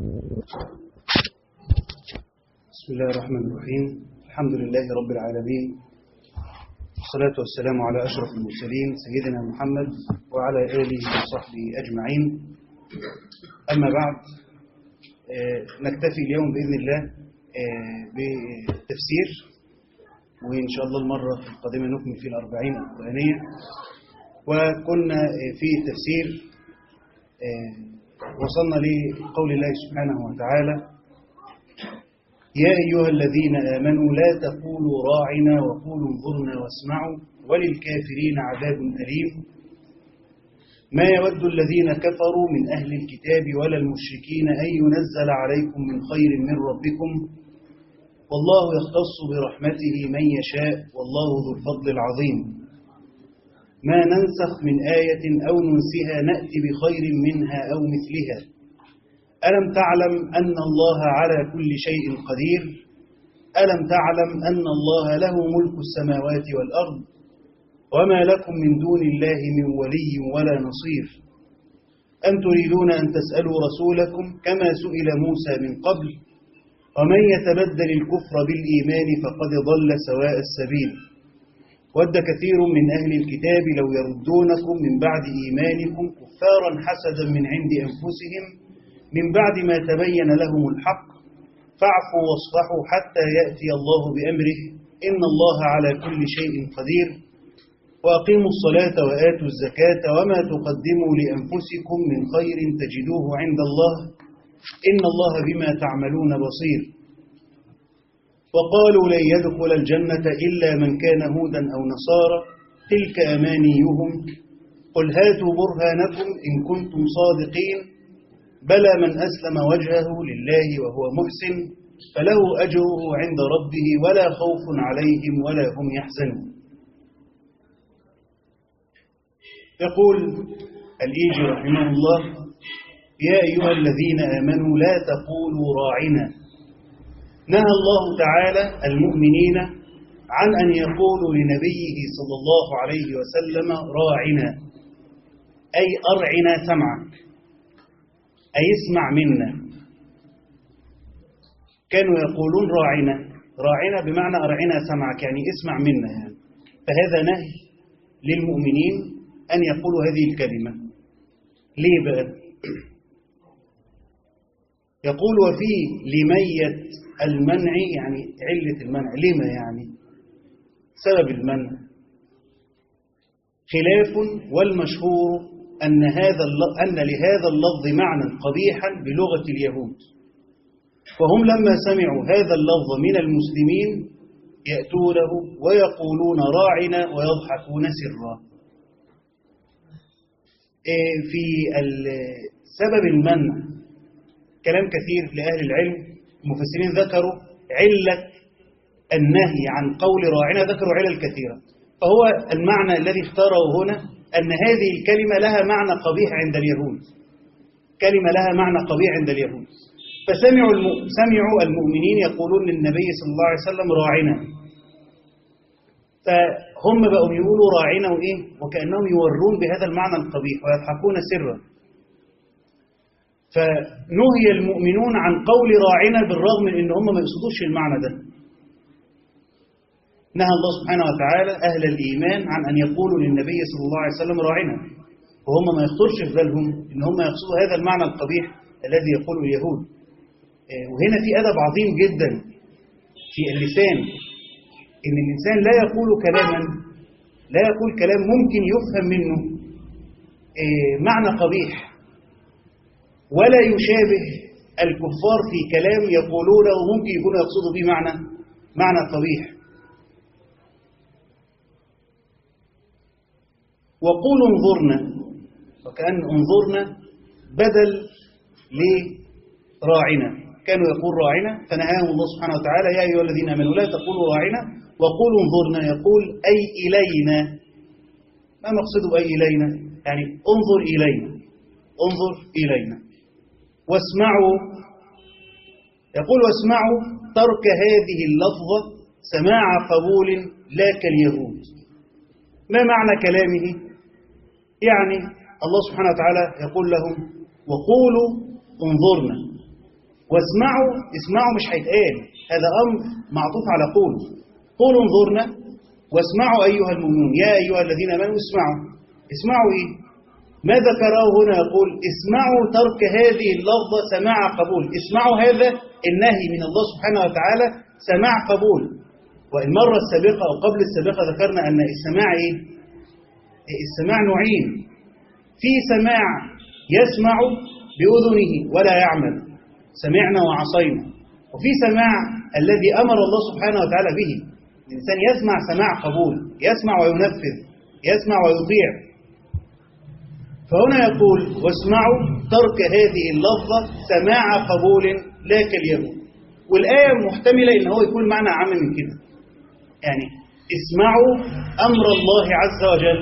بسم الله الرحمن الرحيم الحمد لله رب العالمين والصلاة والسلام على أشرف المرسلين سيدنا محمد وعلى آله وصحبه أجمعين أما بعد آه، نكتفي اليوم بإذن الله آه، بالتفسير وإن شاء الله المرة القادمة نكمل في الأربعين القرآنية وكنا آه، في التفسير آه، وصلنا لقول الله سبحانه وتعالى يا أيها الذين آمنوا لا تقولوا راعنا وقولوا انظرنا واسمعوا وللكافرين عذاب أليم ما يود الذين كفروا من أهل الكتاب ولا المشركين أن ينزل عليكم من خير من ربكم والله يختص برحمته من يشاء والله ذو الفضل العظيم ما ننسخ من آية أو ننسها نأتي بخير منها أو مثلها ألم تعلم أن الله على كل شيء قدير ألم تعلم أن الله له ملك السماوات والأرض وما لكم من دون الله من ولي ولا نصير أم تريدون أن تسألوا رسولكم كما سئل موسى من قبل ومن يتبدل الكفر بالإيمان فقد ضل سواء السبيل ود كثير من أهل الكتاب لو يردونكم من بعد إيمانكم كفارا حسدا من عند أنفسهم من بعد ما تبين لهم الحق فاعفوا واصفحوا حتى يأتي الله بأمره إن الله على كل شيء قدير وأقيموا الصلاة وآتوا الزكاة وما تقدموا لأنفسكم من خير تجدوه عند الله إن الله بما تعملون بصير وقالوا لن يدخل الجنة إلا من كان هودا أو نصارى تلك أمانيهم قل هاتوا برهانكم إن كنتم صادقين بلى من أسلم وجهه لله وهو محسن فله أجره عند ربه ولا خوف عليهم ولا هم يحزنون يقول الإيجي رحمه الله يا أيها الذين آمنوا لا تقولوا راعنا نهى الله تعالى المؤمنين عن أن يقولوا لنبيه صلى الله عليه وسلم راعنا أي أرعنا سمعك أي اسمع منا كانوا يقولون راعنا راعنا بمعنى أرعنا سمعك يعني اسمع منا يعني فهذا نهي للمؤمنين أن يقولوا هذه الكلمة ليه بقى يقول وفي لمية المنع يعني علة المنع لما يعني سبب المنع خلاف والمشهور أن, هذا أن لهذا اللفظ معنى قبيحا بلغة اليهود فهم لما سمعوا هذا اللفظ من المسلمين يأتونه ويقولون راعنا ويضحكون سرا في سبب المنع كلام كثير لأهل العلم المفسرين ذكروا علة النهي عن قول راعنا ذكروا علل كثيرة فهو المعنى الذي اختاره هنا أن هذه الكلمة لها معنى قبيح عند اليهود كلمة لها معنى قبيح عند اليهود فسمعوا الم... سمعوا المؤمنين يقولون للنبي صلى الله عليه وسلم راعنا فهم بقوا يقولوا راعنا وإيه وكأنهم يورون بهذا المعنى القبيح ويضحكون سرا فنهي المؤمنون عن قول راعنا بالرغم من ان هم ما يقصدوش المعنى ده نهى الله سبحانه وتعالى أهل الإيمان عن أن يقولوا للنبي صلى الله عليه وسلم راعنا وهم ما يخطرش في بالهم ان هم يقصدوا هذا المعنى القبيح الذي يقوله اليهود وهنا في أدب عظيم جدا في اللسان إن الإنسان لا يقول كلاما لا يقول كلام ممكن يفهم منه معنى قبيح ولا يشابه الكفار في كلام يقولونه وممكن يكونوا يقصدوا به معنى معنى قبيح وقولوا انظرنا وكأن انظرنا بدل لراعنا كانوا يقول راعنا فنهاهم الله سبحانه وتعالى يا أيها الذين آمنوا لا تقولوا راعنا وقولوا انظرنا يقول أي إلينا ما مقصده أي إلينا يعني انظر إلينا انظر إلينا واسمعوا يقول واسمعوا ترك هذه اللفظة سماع قبول لا كاليهود ما معنى كلامه يعني الله سبحانه وتعالى يقول لهم وقولوا انظرنا واسمعوا اسمعوا مش هيتقال هذا أمر معطوف على قول قولوا انظرنا واسمعوا أيها المؤمنون يا أيها الذين آمنوا اسمعوا اسمعوا إيه ما ذكره هنا يقول اسمعوا ترك هذه اللفظة سماع قبول اسمعوا هذا النهي من الله سبحانه وتعالى سماع قبول والمرة السابقة أو قبل السابقة ذكرنا أن السماع إيه؟ السماع نوعين في سماع يسمع بأذنه ولا يعمل سمعنا وعصينا وفي سماع الذي أمر الله سبحانه وتعالى به الإنسان يسمع سماع قبول يسمع وينفذ يسمع ويطيع فهنا يقول واسمعوا ترك هذه اللفظة سماع قبول لا كاليهود والآية محتملة إن هو يكون معنى عام من كده يعني اسمعوا أمر الله عز وجل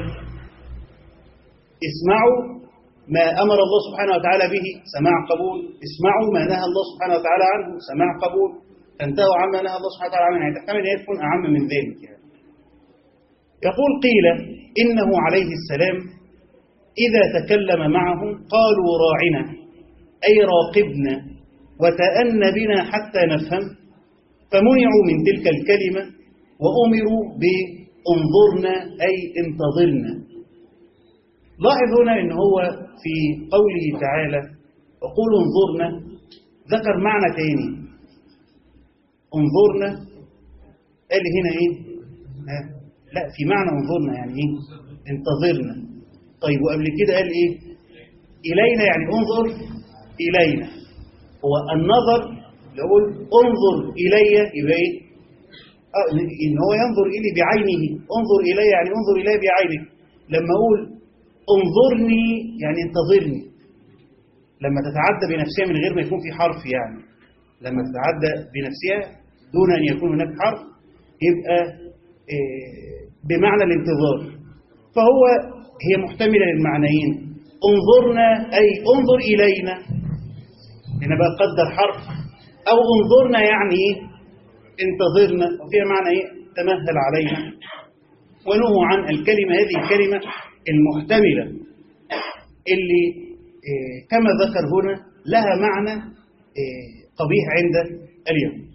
اسمعوا ما أمر الله سبحانه وتعالى به سماع قبول اسمعوا ما نهى الله سبحانه وتعالى عنه سماع قبول تنتهوا عما نهى الله سبحانه وتعالى عنه يعني تحتمل أن تكون أعم من ذلك يعني. يقول قيل إنه عليه السلام إذا تكلم معهم قالوا راعنا أي راقبنا وتأن بنا حتى نفهم فمنعوا من تلك الكلمة وأمروا بانظرنا أي انتظرنا لاحظ هنا ان هو في قوله تعالى وقولوا انظرنا ذكر معنى تاني انظرنا قال هنا ايه ها؟ لا في معنى انظرنا يعني ايه انتظرنا طيب وقبل كده قال ايه الينا يعني انظر الينا هو النظر لو اقول انظر الي يبقى ايه آه ان هو ينظر الي بعينه انظر الي يعني انظر الي بعينك لما اقول انظرني يعني انتظرني لما تتعدى بنفسها من غير ما يكون في حرف يعني لما تتعدى بنفسها دون أن يكون هناك حرف يبقى بمعنى الانتظار فهو هي محتملة للمعنيين انظرنا أي انظر إلينا هنا بقى قدر حرف أو انظرنا يعني انتظرنا وفيها معنى ايه تمهل علينا ونهوا عن الكلمة هذه الكلمة المحتملة اللي كما ذكر هنا لها معنى قبيح عند اليهود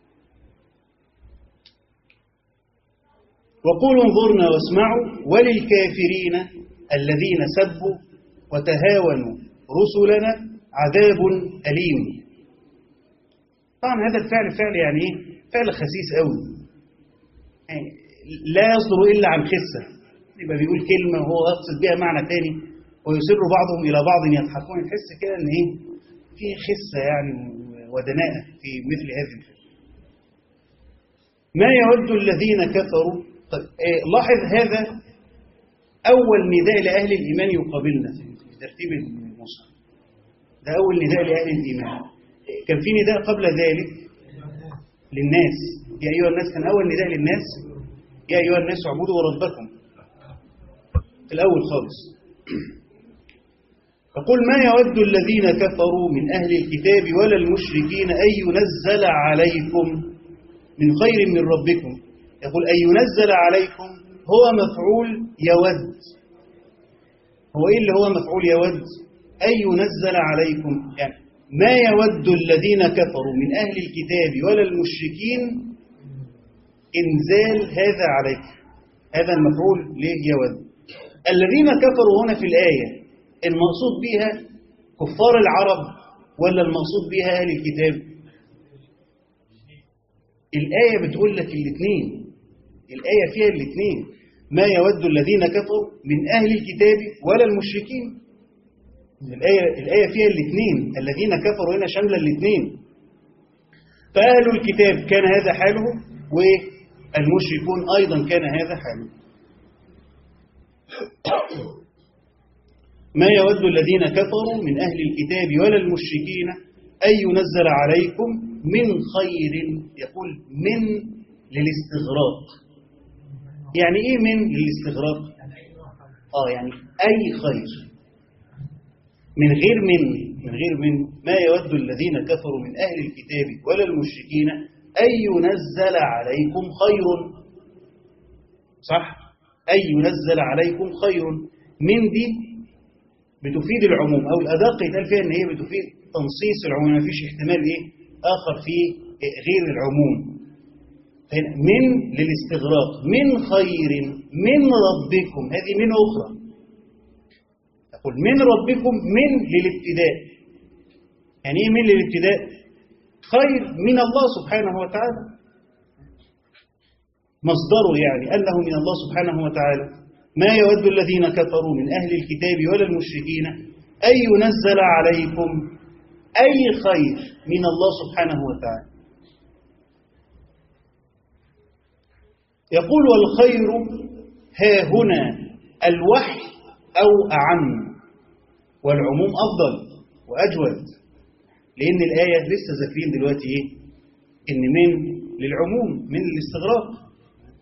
وقولوا انظرنا واسمعوا وللكافرين الذين سبوا وتهاونوا رسلنا عذاب أليم طبعا هذا الفعل فعل يعني ايه فعل خسيس قوي يعني لا يصدر إلا عن خسة يبقى بيقول كلمة وهو يقصد بها معنى تاني ويسر بعضهم إلى بعض يضحكون تحس كده إن إيه في خسة يعني ودناءة في مثل هذه الفعل ما يود الذين كفروا طيب إيه لاحظ هذا أول نداء لأهل الإيمان يقابلنا في ترتيب المصحف ده أول نداء لأهل الإيمان كان في نداء قبل ذلك للناس يا أيها الناس كان أول نداء للناس يا أيها الناس اعبدوا ربكم في الأول خالص يقول ما يود الذين كفروا من أهل الكتاب ولا المشركين أن ينزل عليكم من خير من ربكم يقول أن ينزل عليكم هو مفعول يود هو إيه اللي هو مفعول يود أن ينزل عليكم يعني ما يود الذين كفروا من أهل الكتاب ولا المشركين إنزال هذا عليكم هذا المفعول ليه يود الذين كفروا هنا في الآية المقصود بها كفار العرب ولا المقصود بها أهل الكتاب الآية بتقول لك الاثنين الآية فيها الاثنين ما يود الذين كفروا من أهل الكتاب ولا المشركين الآية, الآية فيها الاثنين الذين كفروا هنا شاملة الاثنين فأهل الكتاب كان هذا حاله والمشركون أيضا كان هذا حاله ما يود الذين كفروا من أهل الكتاب ولا المشركين أن ينزل عليكم من خير يقول من للاستغراق يعني إيه من للاستغراق آه يعني أي خير من غير من من غير من ما يود الذين كفروا من أهل الكتاب ولا المشركين أن ينزل عليكم خير صح أن ينزل عليكم خير من دي بتفيد العموم أو الأداق يتقال فيها إن هي بتفيد تنصيص العموم ما فيش احتمال إيه آخر فيه غير العموم هنا من للاستغراق من خير من ربكم هذه من أخرى يقول من ربكم من للابتداء يعني ايه من للابتداء خير من الله سبحانه وتعالى مصدره يعني أنه من الله سبحانه وتعالى ما يود الذين كفروا من أهل الكتاب ولا المشركين أن ينزل عليكم أي خير من الله سبحانه وتعالى يقول والخير ها هنا الوحي أو أعم والعموم أفضل وأجود لأن الآية لسه ذاكرين دلوقتي إيه إن من للعموم من الاستغراق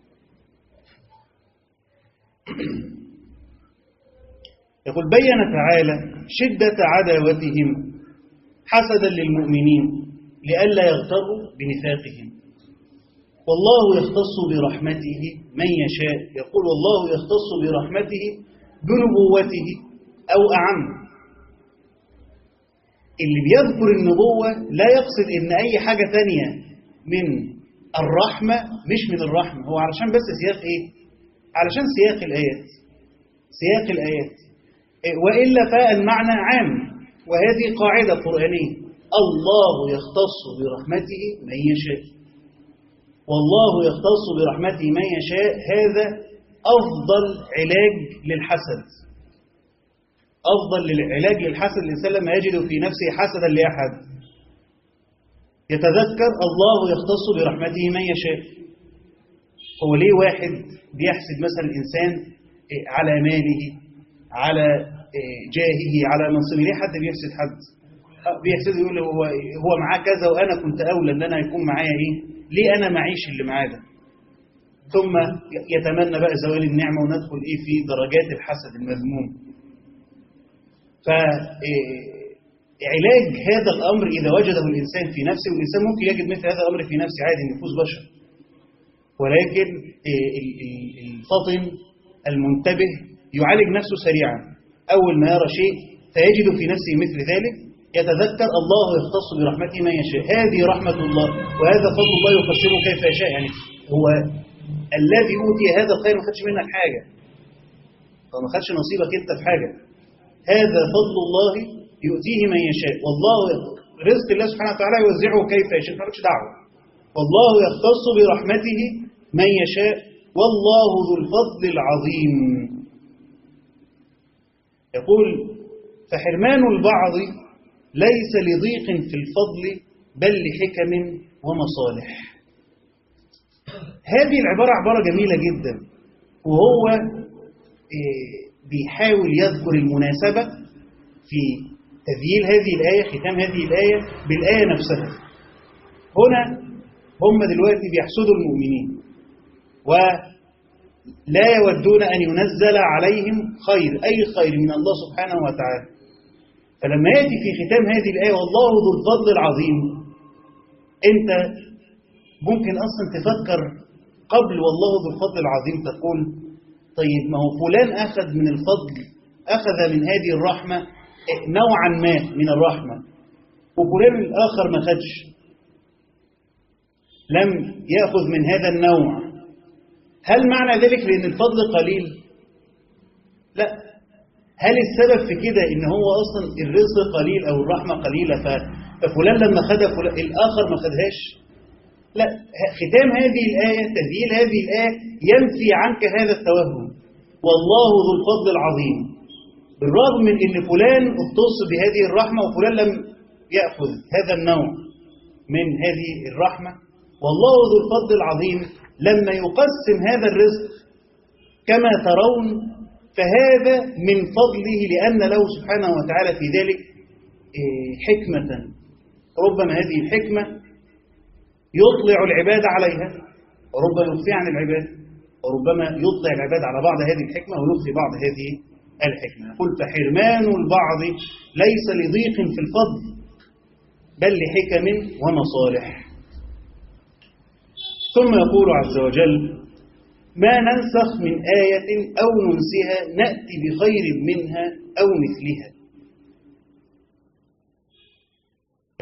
يقول بين تعالى شدة عداوتهم حسدا للمؤمنين لئلا يغتروا بنفاقهم والله يختص برحمته من يشاء يقول والله يختص برحمته بنبوته أو أعم اللي بيذكر النبوة لا يقصد إن أي حاجة تانية من الرحمة مش من الرحمة هو علشان بس سياق إيه علشان سياق الآيات سياق الآيات وإلا فالمعنى عام وهذه قاعدة قرآنية الله يختص برحمته من يشاء والله يختص برحمته من يشاء هذا أفضل علاج للحسد أفضل للعلاج للحسد الإنسان لما يجد في نفسه حسدا لأحد يتذكر الله يختص برحمته من يشاء هو ليه واحد بيحسد مثلا الإنسان على ماله على جاهه على منصبه ليه حد بيحسد حد بيحسد يقول هو هو معاه كذا وأنا كنت أولى أن أنا يكون معايا إيه ليه أنا معيش اللي معاه ده ثم يتمنى بقى زوال النعمة وندخل إيه في درجات الحسد المذموم فعلاج هذا الأمر إذا وجده الإنسان في نفسه والإنسان ممكن يجد مثل هذا الأمر في نفسه عادي نفوس بشر ولكن الفطن المنتبه يعالج نفسه سريعا أول ما يرى شيء فيجد في نفسه مثل ذلك يتذكر الله يختص برحمته من يشاء هذه رحمة الله وهذا فضل الله يقسمه كيف يشاء يعني هو الذي أوتي هذا الخير ما خدش منك حاجة هو ما خدش نصيبك أنت في حاجة هذا فضل الله يؤتيه من يشاء والله رزق الله سبحانه وتعالى يوزعه كيف يشاء مالكش دعوة والله يختص برحمته من يشاء والله ذو الفضل العظيم يقول فحرمان البعض ليس لضيق في الفضل بل لحكم ومصالح هذه العبارة عبارة جميلة جدا وهو بيحاول يذكر المناسبة في تذييل هذه الآية ختام هذه الآية بالآية نفسها هنا هم دلوقتي بيحسدوا المؤمنين ولا يودون أن ينزل عليهم خير أي خير من الله سبحانه وتعالى فلما يأتي في ختام هذه الآية والله ذو الفضل العظيم أنت ممكن أصلا تفكر قبل والله ذو الفضل العظيم تقول طيب ما هو فلان أخذ من الفضل أخذ من هذه الرحمة نوعا ما من الرحمة وفلان الآخر ما خدش لم يأخذ من هذا النوع هل معنى ذلك لأن الفضل قليل لا هل السبب في كده ان هو اصلا الرزق قليل او الرحمة قليلة ففلان لما خدها فلان الآخر ما خدهاش لا ختام هذه الآية تذييل هذه الآية ينفي عنك هذا التوهم والله ذو الفضل العظيم بالرغم من ان فلان اختص بهذه الرحمة وفلان لم يأخذ هذا النوع من هذه الرحمة والله ذو الفضل العظيم لما يقسم هذا الرزق كما ترون فهذا من فضله لأن له سبحانه وتعالى في ذلك حكمة ربما هذه الحكمة يطلع العباد عليها وربما يخفي عن العباد وربما يطلع العباد على بعض هذه الحكمة ويخفي بعض هذه الحكمة قل فحرمان البعض ليس لضيق في الفضل بل لحكم ومصالح ثم يقول عز وجل ما ننسخ من آية أو ننسها نأتي بخير منها أو مثلها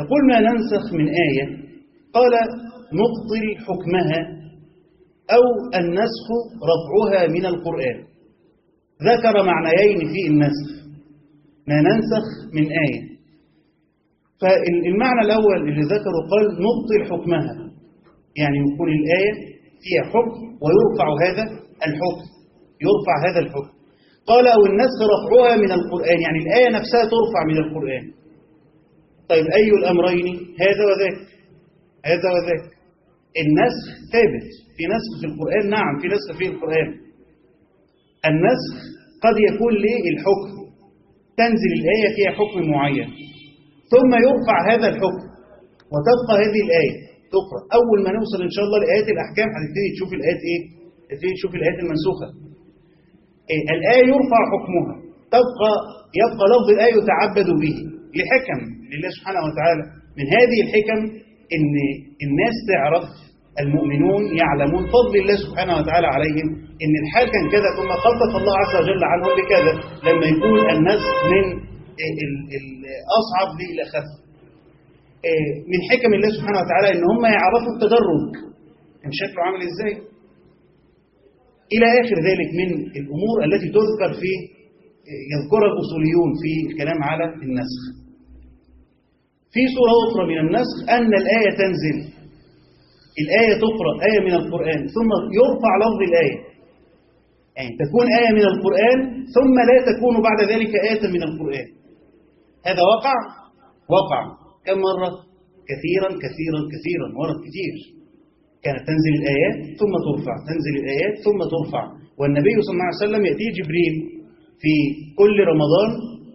يقول ما ننسخ من آية قال نبطل حكمها أو النسخ رفعها من القرآن ذكر معنيين في النسخ ما ننسخ من آية فالمعنى الأول اللي ذكره قال نبطل حكمها يعني يكون الآية فيها حكم ويرفع هذا الحكم يرفع هذا الحكم قال أو النسخ رفعها من القرآن يعني الآية نفسها ترفع من القرآن طيب أي الأمرين هذا وذاك هذا وذاك النسخ ثابت في نسخ في القرآن نعم في نسخ في القرآن النسخ قد يكون للحكم تنزل الآية فيها حكم معين ثم يرفع هذا الحكم وتبقى هذه الآية تقرأ أول ما نوصل إن شاء الله لآيات الأحكام هتبتدي تشوف الآيات إيه؟ تبتدي تشوف الآيات المنسوخة إيه؟ الآية يرفع حكمها تبقى يبقى لفظ الآية يتعبد به لحكم لله سبحانه وتعالى من هذه الحكم إن الناس تعرف المؤمنون يعلمون فضل الله سبحانه وتعالى عليهم إن الحال كان كذا ثم خفف الله عز وجل عنهم بكذا لما يكون الناس من الأصعب للأخف من حكم الله سبحانه وتعالى إن هم يعرفوا التدرج كان شكله عامل إزاي إلى آخر ذلك من الأمور التي تذكر في يذكرها الأصوليون في الكلام على النسخ في صورة أخرى من النسخ أن الآية تنزل الآية تقرأ آية من القرآن ثم يرفع لفظ الآية يعني تكون آية من القرآن ثم لا تكون بعد ذلك آية من القرآن هذا وقع وقع كم مرة كثيرا كثيرا كثيرا ورد كثير كانت تنزل الآيات ثم ترفع تنزل الآيات ثم ترفع والنبي صلى الله عليه وسلم يأتيه جبريل في كل رمضان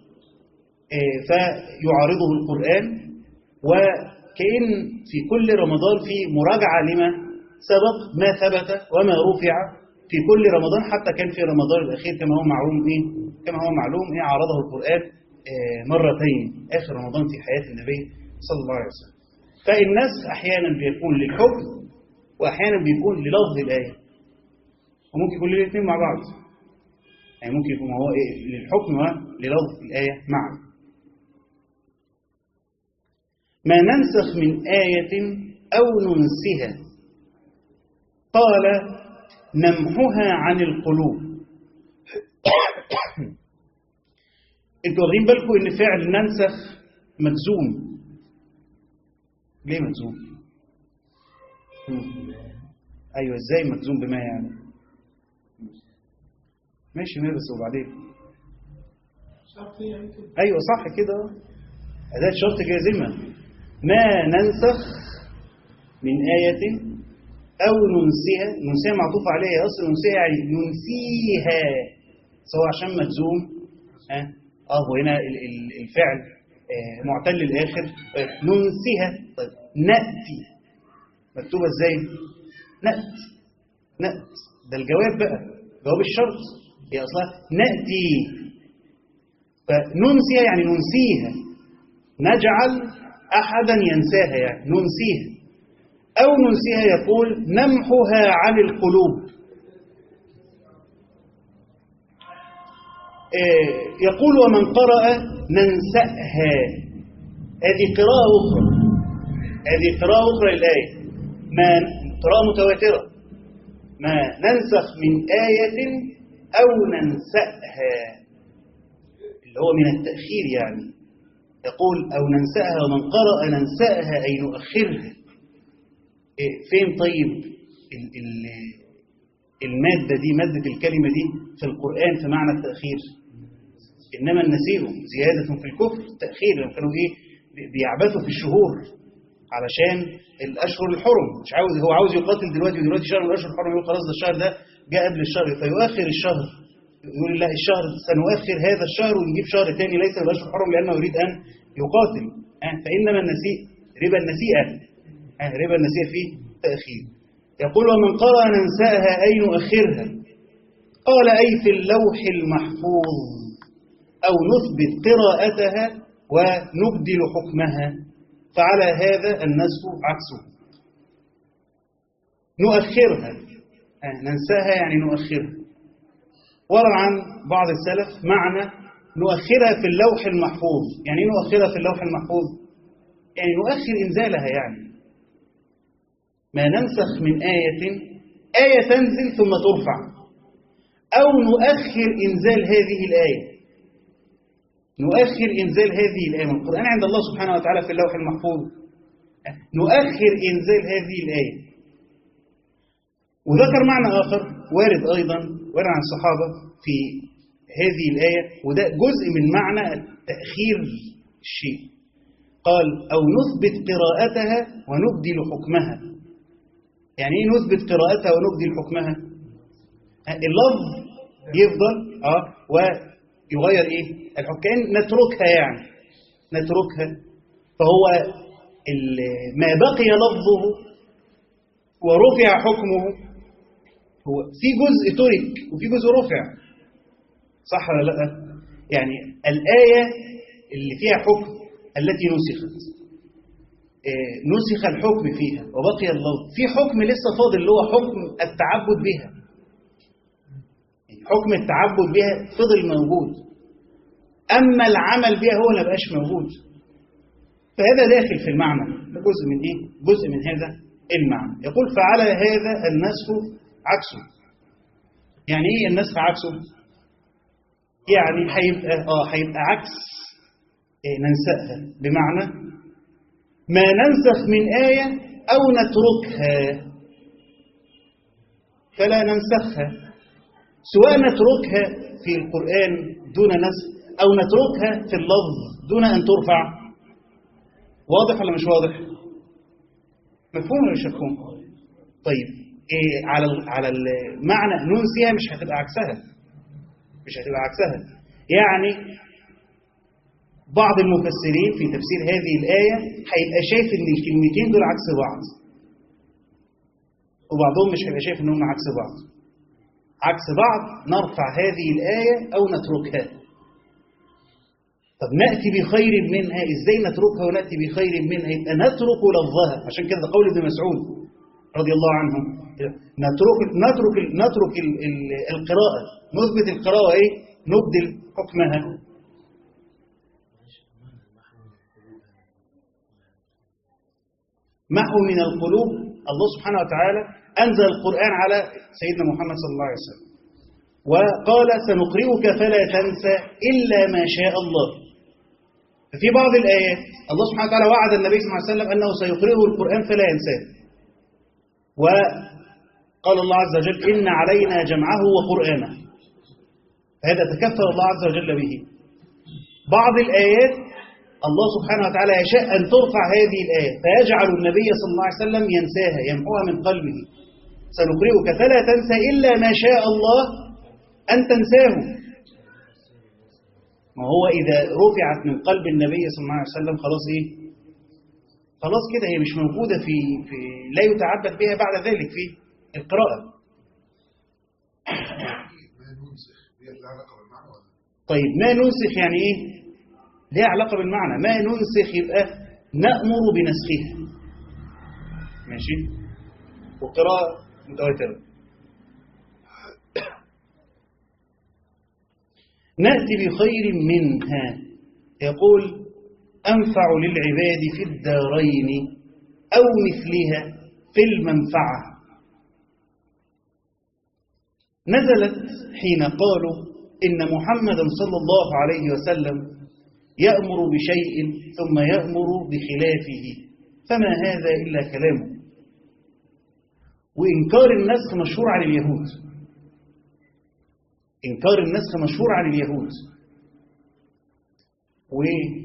فيعارضه القرآن وكأن في كل رمضان في مراجعة لما سبق ما ثبت وما رفع في كل رمضان حتى كان في رمضان الأخير كما هو معلوم إيه كما هو معلوم إيه عرضه القرآن مرتين آخر رمضان في حياة النبي صلى الله عليه وسلم فالنسخ أحيانا بيكون للحكم وأحيانا بيكون للفظ الآية وممكن يكون الاثنين مع بعض يعني ممكن يكون هو إيه للحكم وللفظ الآية معا ما ننسخ من آية أو ننسها قال نمحها عن القلوب انتوا واخدين بالكم ان فعل ننسخ مجزوم ليه مجزوم ايوه ازاي مجزوم بما يعني ماشي ما بس وبعدين ايوه صح كده اداه شرط جازمه ما ننسخ من آية أو ننسيها ننسيها معطوف عليها أصل ننسيها يعني ننسيها سواء عشان مجزوم ها اه وهنا الفعل آه معتل الآخر طيب ننسيها طيب نأتي مكتوبة ازاي نأت نأت ده الجواب بقى جواب الشرط هي أصلها نأتي فننسيها يعني ننسيها نجعل أحدا ينساها يعني ننسيها أو ننسيها يقول نمحها عن القلوب يقول ومن قرأ ننسأها هذه قراءة أخرى هذه قراءة أخرى للآية ما قراءة متواترة ما ننسخ من آية أو ننسأها اللي هو من التأخير يعني يقول أو ننسأها ومن قرأ ننسأها أي نؤخرها فين طيب ال ال المادة دي مادة الكلمة دي في القرآن في معنى التأخير إنما النسيء زيادة في الكفر تأخير لما كانوا إيه بيعبثوا في الشهور علشان الأشهر الحرم مش عاوز هو عاوز يقاتل دلوقتي ودلوقتي شهر من الأشهر الحرم يقول خلاص ده الشهر ده جاء قبل الشهر فيؤخر الشهر يقول لا الشهر سنؤخر هذا الشهر ونجيب شهر ثاني ليس من الأشهر الحرم لأنه يريد أن يقاتل فإنما النسيء ربا النسيئة ربا النسيئة فيه تأخير يقول ومن قرأ ننساها أي نؤخرها قال أي في اللوح المحفوظ أو نثبت قراءتها ونبدل حكمها فعلى هذا النسخ عكسه نؤخرها ننساها يعني نؤخرها ورد عن بعض السلف معنى نؤخرها في اللوح المحفوظ يعني نؤخرها في اللوح المحفوظ يعني نؤخر إنزالها يعني ما ننسخ من آية آية تنزل ثم ترفع أو نؤخر إنزال هذه الآية نؤخر إنزال هذه الآية من القرآن عند الله سبحانه وتعالى في اللوح المحفوظ نؤخر إنزال هذه الآية وذكر معنى آخر وارد أيضا وارد عن الصحابة في هذه الآية وده جزء من معنى تأخير الشيء قال أو نثبت قراءتها ونبدل حكمها يعني ايه نثبت قراءتها ونبدل حكمها اللفظ يفضل اه ويغير ايه الحكام نتركها يعني نتركها فهو ما بقي لفظه ورفع حكمه هو في جزء ترك وفي جزء رفع صح ولا لا يعني الآية اللي فيها حكم التي نسخت نسخ الحكم فيها وبقي اللفظ في حكم لسه فاضل اللي هو حكم التعبد بها حكم التعبد بها فضل موجود أما العمل بها هو ما بقاش موجود فهذا داخل في المعنى ده جزء من إيه؟ جزء من هذا المعنى يقول فعلى هذا النسخ عكسه يعني إيه النسخ عكسه؟ يعني هيبقى آه هيبقى عكس إيه ننسأها بمعنى ما ننسخ من آية أو نتركها فلا ننسخها سواء نتركها في القرآن دون نسخ أو نتركها في اللفظ دون أن ترفع واضح ولا مش واضح مفهوم ولا مش مفهوم طيب إيه على على المعنى ننسيها مش هتبقى عكسها مش هتبقى عكسها يعني بعض المفسرين في تفسير هذه الآية هيبقى شايف ان الكلمتين دول عكس بعض وبعضهم مش هيبقى شايف ان هم عكس بعض عكس بعض نرفع هذه الآية أو نتركها طب نأتي بخير منها إزاي نتركها ونأتي بخير منها يبقى نترك لفظها عشان كده قول ابن مسعود رضي الله عنه نترك نترك نترك القراءة نثبت القراءة إيه نبدل حكمها محو من القلوب الله سبحانه وتعالى أنزل القرآن على سيدنا محمد صلى الله عليه وسلم وقال سنقرئك فلا تنسى إلا ما شاء الله ففي بعض الآيات الله سبحانه وتعالى وعد النبي صلى الله عليه وسلم أنه سيقرئه القرآن فلا ينساه وقال الله عز وجل إن علينا جمعه وقرآنه فهذا تكفل الله عز وجل به بعض الآيات الله سبحانه وتعالى يشاء أن ترفع هذه الآية فيجعل النبي صلى الله عليه وسلم ينساها يمحوها من قلبه سنقرئك فلا تنسى إلا ما شاء الله أن تنساه ما هو إذا رفعت من قلب النبي صلى الله عليه وسلم خلاص إيه خلاص كده هي مش موجودة في, في لا يتعبد بها بعد ذلك في القراءة طيب ما ننسخ يعني إيه ليه علاقة بالمعنى ما ننسخ يبقى نأمر بنسخها ماشي وقراءة متواترة نأتي بخير منها يقول أنفع للعباد في الدارين أو مثلها في المنفعة نزلت حين قالوا إن محمدا صلى الله عليه وسلم يأمر بشيء ثم يأمر بخلافه فما هذا إلا كلامه وإنكار النسخ مشهور عن اليهود إنكار النسخ مشهور عن اليهود و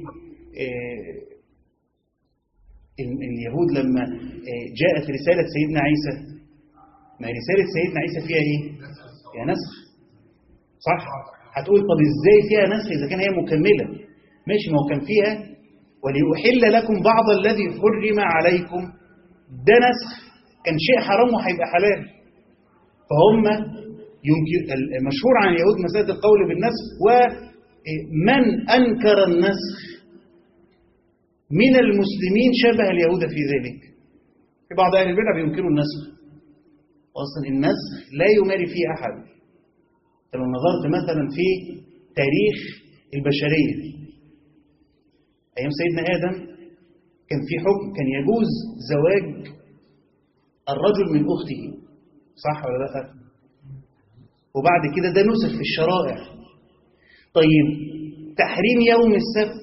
اليهود لما جاءت رسالة سيدنا عيسى ما رسالة سيدنا عيسى فيها ايه فيها نسخ صح هتقول طب ازاي فيها نسخ اذا كان هي مكملة ماشي ما هو كان فيها وليحل لكم بعض الذي حرم عليكم ده نسخ كان شيء حرام وهيبقى حلال فهم يمكن المشهور عن اليهود مسألة القول بالنسخ ومن أنكر النسخ من المسلمين شبه اليهود في ذلك في بعض أهل البدع بينكروا النسخ أصلا النسخ لا يماري فيه أحد لو نظرت مثلا في تاريخ البشرية أيام سيدنا آدم كان في حكم كان يجوز زواج الرجل من أخته صح ولا لا وبعد كده ده نسخ في الشرائع طيب تحريم يوم السبت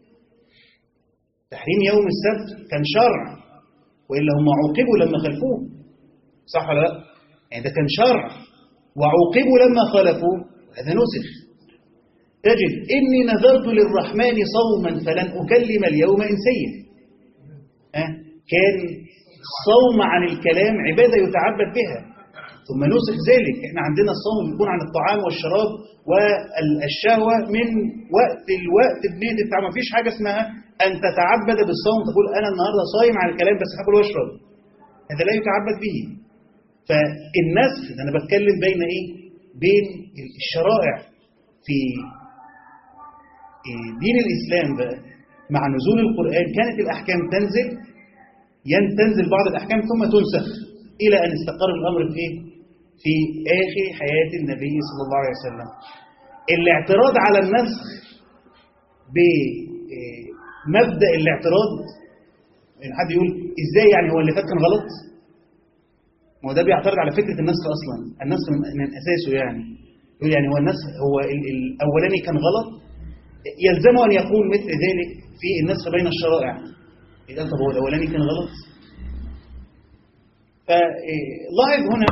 تحريم يوم السبت كان شرع وإلا هم عوقبوا لما خلفوه صح ولا لا يعني ده كان شرع وعوقبوا لما خالفوه هذا نسخ تجد إني نذرت للرحمن صوما فلن أكلم اليوم إنسيا أه؟ كان الصوم عن الكلام عبادة يتعبد بها ثم نسخ ذلك احنا عندنا الصوم بيكون عن الطعام والشراب والشهوة من وقت الوقت بنية الطعام مفيش حاجة اسمها أن تتعبد بالصوم تقول أنا النهاردة صايم عن الكلام بس هاكل واشرب هذا لا يتعبد به فالنسخ أنا بتكلم بين إيه بين الشرائع في دين الإسلام بقى مع نزول القرآن كانت الأحكام تنزل تنزل بعض الأحكام ثم تنسخ إلى أن استقر الأمر في إيه؟ في آخر حياة النبي صلى الله عليه وسلم الاعتراض على النسخ بمبدأ الاعتراض إن حد يقول إزاي يعني هو اللي فات كان غلط ما هو ده بيعترض على فكرة النسخ أصلا النسخ من, من أساسه يعني يقول يعني هو النسخ هو الأولاني كان غلط يلزمه أن يقول مثل ذلك في النسخ بين الشرائع إذا طب هو الأولاني كان غلط فلاحظ هنا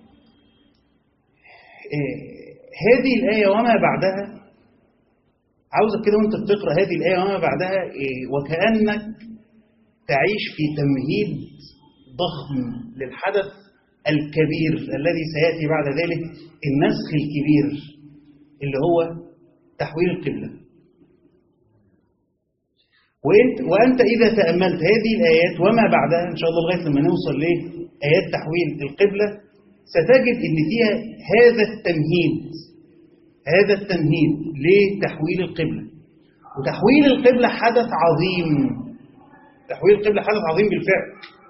هذه الآية وما بعدها عاوزك كده وانت بتقرأ هذه الآية وما بعدها وكأنك تعيش في تمهيد ضخم للحدث الكبير الذي سيأتي بعد ذلك النسخ الكبير اللي هو تحويل القبلة وانت, وأنت إذا تأملت هذه الآيات وما بعدها إن شاء الله لغاية لما نوصل لآيات تحويل القبلة ستجد أن فيها هذا التمهيد هذا التمهيد لتحويل القبلة وتحويل القبلة حدث عظيم تحويل القبلة حدث عظيم بالفعل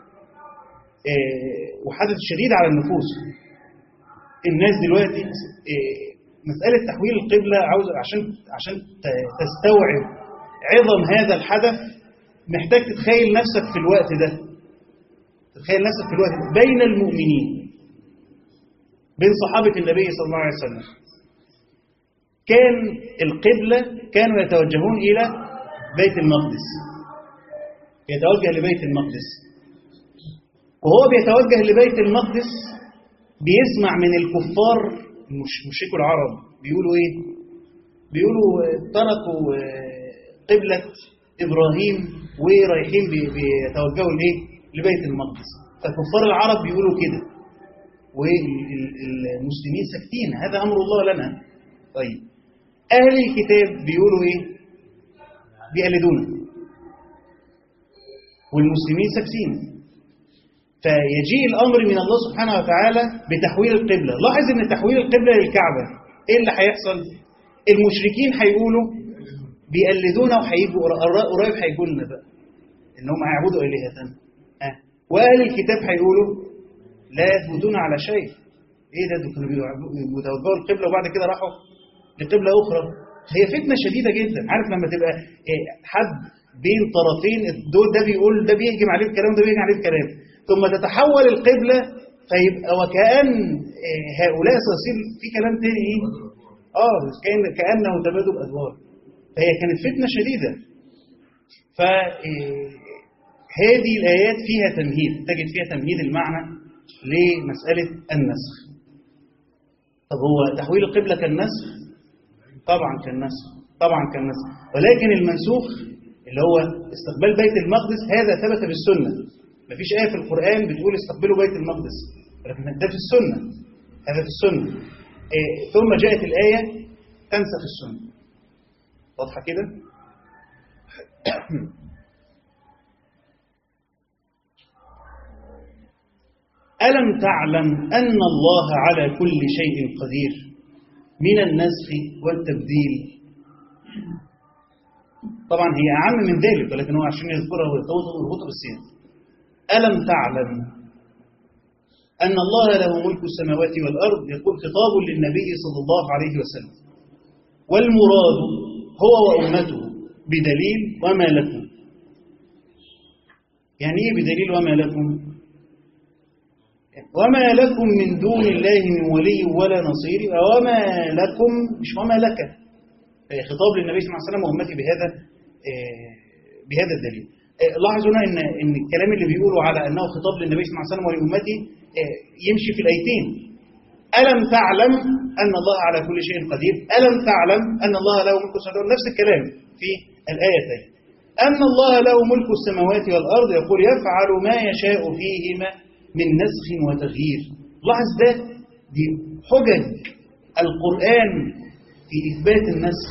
وحدث شديد على النفوس الناس دلوقتي مسألة تحويل القبلة عاوز عشان عشان تستوعب عظم هذا الحدث محتاج تتخيل نفسك في الوقت ده تتخيل نفسك في الوقت ده بين المؤمنين بين صحابة النبي صلى الله عليه وسلم كان القبلة كانوا يتوجهون إلى بيت المقدس يتوجه لبيت المقدس وهو بيتوجه لبيت المقدس بيسمع من الكفار مش مشركوا العرب بيقولوا ايه بيقولوا تركوا قبلة إبراهيم ورايحين بيتوجهوا لايه لبيت المقدس فكفار العرب بيقولوا كده والمسلمين ساكتين هذا أمر الله لنا طيب أهل الكتاب بيقولوا ايه بيقلدونا والمسلمين ساكتين فيجيء الأمر من الله سبحانه وتعالى بتحويل القبلة لاحظ ان تحويل القبلة للكعبة ايه اللي هيحصل المشركين هيقولوا بيقلدونا وهيجوا قريب هيجوا لنا بقى ان هم هيعبدوا الهه ها واهل الكتاب هيقولوا لا يثبتون على شيء ايه ده دول كانوا بيتوجهوا القبلة وبعد كده راحوا لقبلة اخرى هي فتنة شديدة جدا عارف لما تبقى حد بين طرفين دول ده بيقول ده بيهجم عليه الكلام ده بيهجم عليه الكلام ثم تتحول القبلة فيبقى وكأن هؤلاء سيصير في كلام تاني ايه اه كأن كأنه تبادل أدوار فهي كانت فتنة شديدة فهذه الآيات فيها تمهيد تجد فيها تمهيد المعنى لمسألة النسخ طب هو تحويل القبلة كالنسخ طبعا كالنسخ طبعا كالنسخ ولكن المنسوخ اللي هو استقبال بيت المقدس هذا ثبت بالسنة مفيش آية في القرآن بتقول استقبلوا بيت المقدس ولكن ده في السنة هذا في السنة إيه ثم جاءت الآية تنسخ السنة واضحة كده ألم تعلم أن الله على كل شيء قدير من النسخ والتبديل طبعا هي أعم من ذلك ولكن هو عشان يذكرها ويربطها بالسياق ألم تعلم أن الله له ملك السماوات والأرض يقول خطاب للنبي صلى الله عليه وسلم والمراد هو وأمته بدليل وما لكم يعني إيه بدليل وما لكم وما لكم من دون الله من ولي ولا نصير وما لكم مش وما لك خطاب للنبي صلى الله عليه وسلم وأمتي بهذا بهذا الدليل لاحظوا هنا ان ان الكلام اللي بيقولوا على انه خطاب للنبي صلى الله عليه وسلم ولامته يمشي في الايتين الم تعلم ان الله على كل شيء قدير الم تعلم ان الله له ملك السماوات نفس الكلام في الايتين ان الله له ملك السماوات والارض يقول يفعل ما يشاء فيهما من نسخ وتغيير لاحظ ده دي حجج القران في اثبات النسخ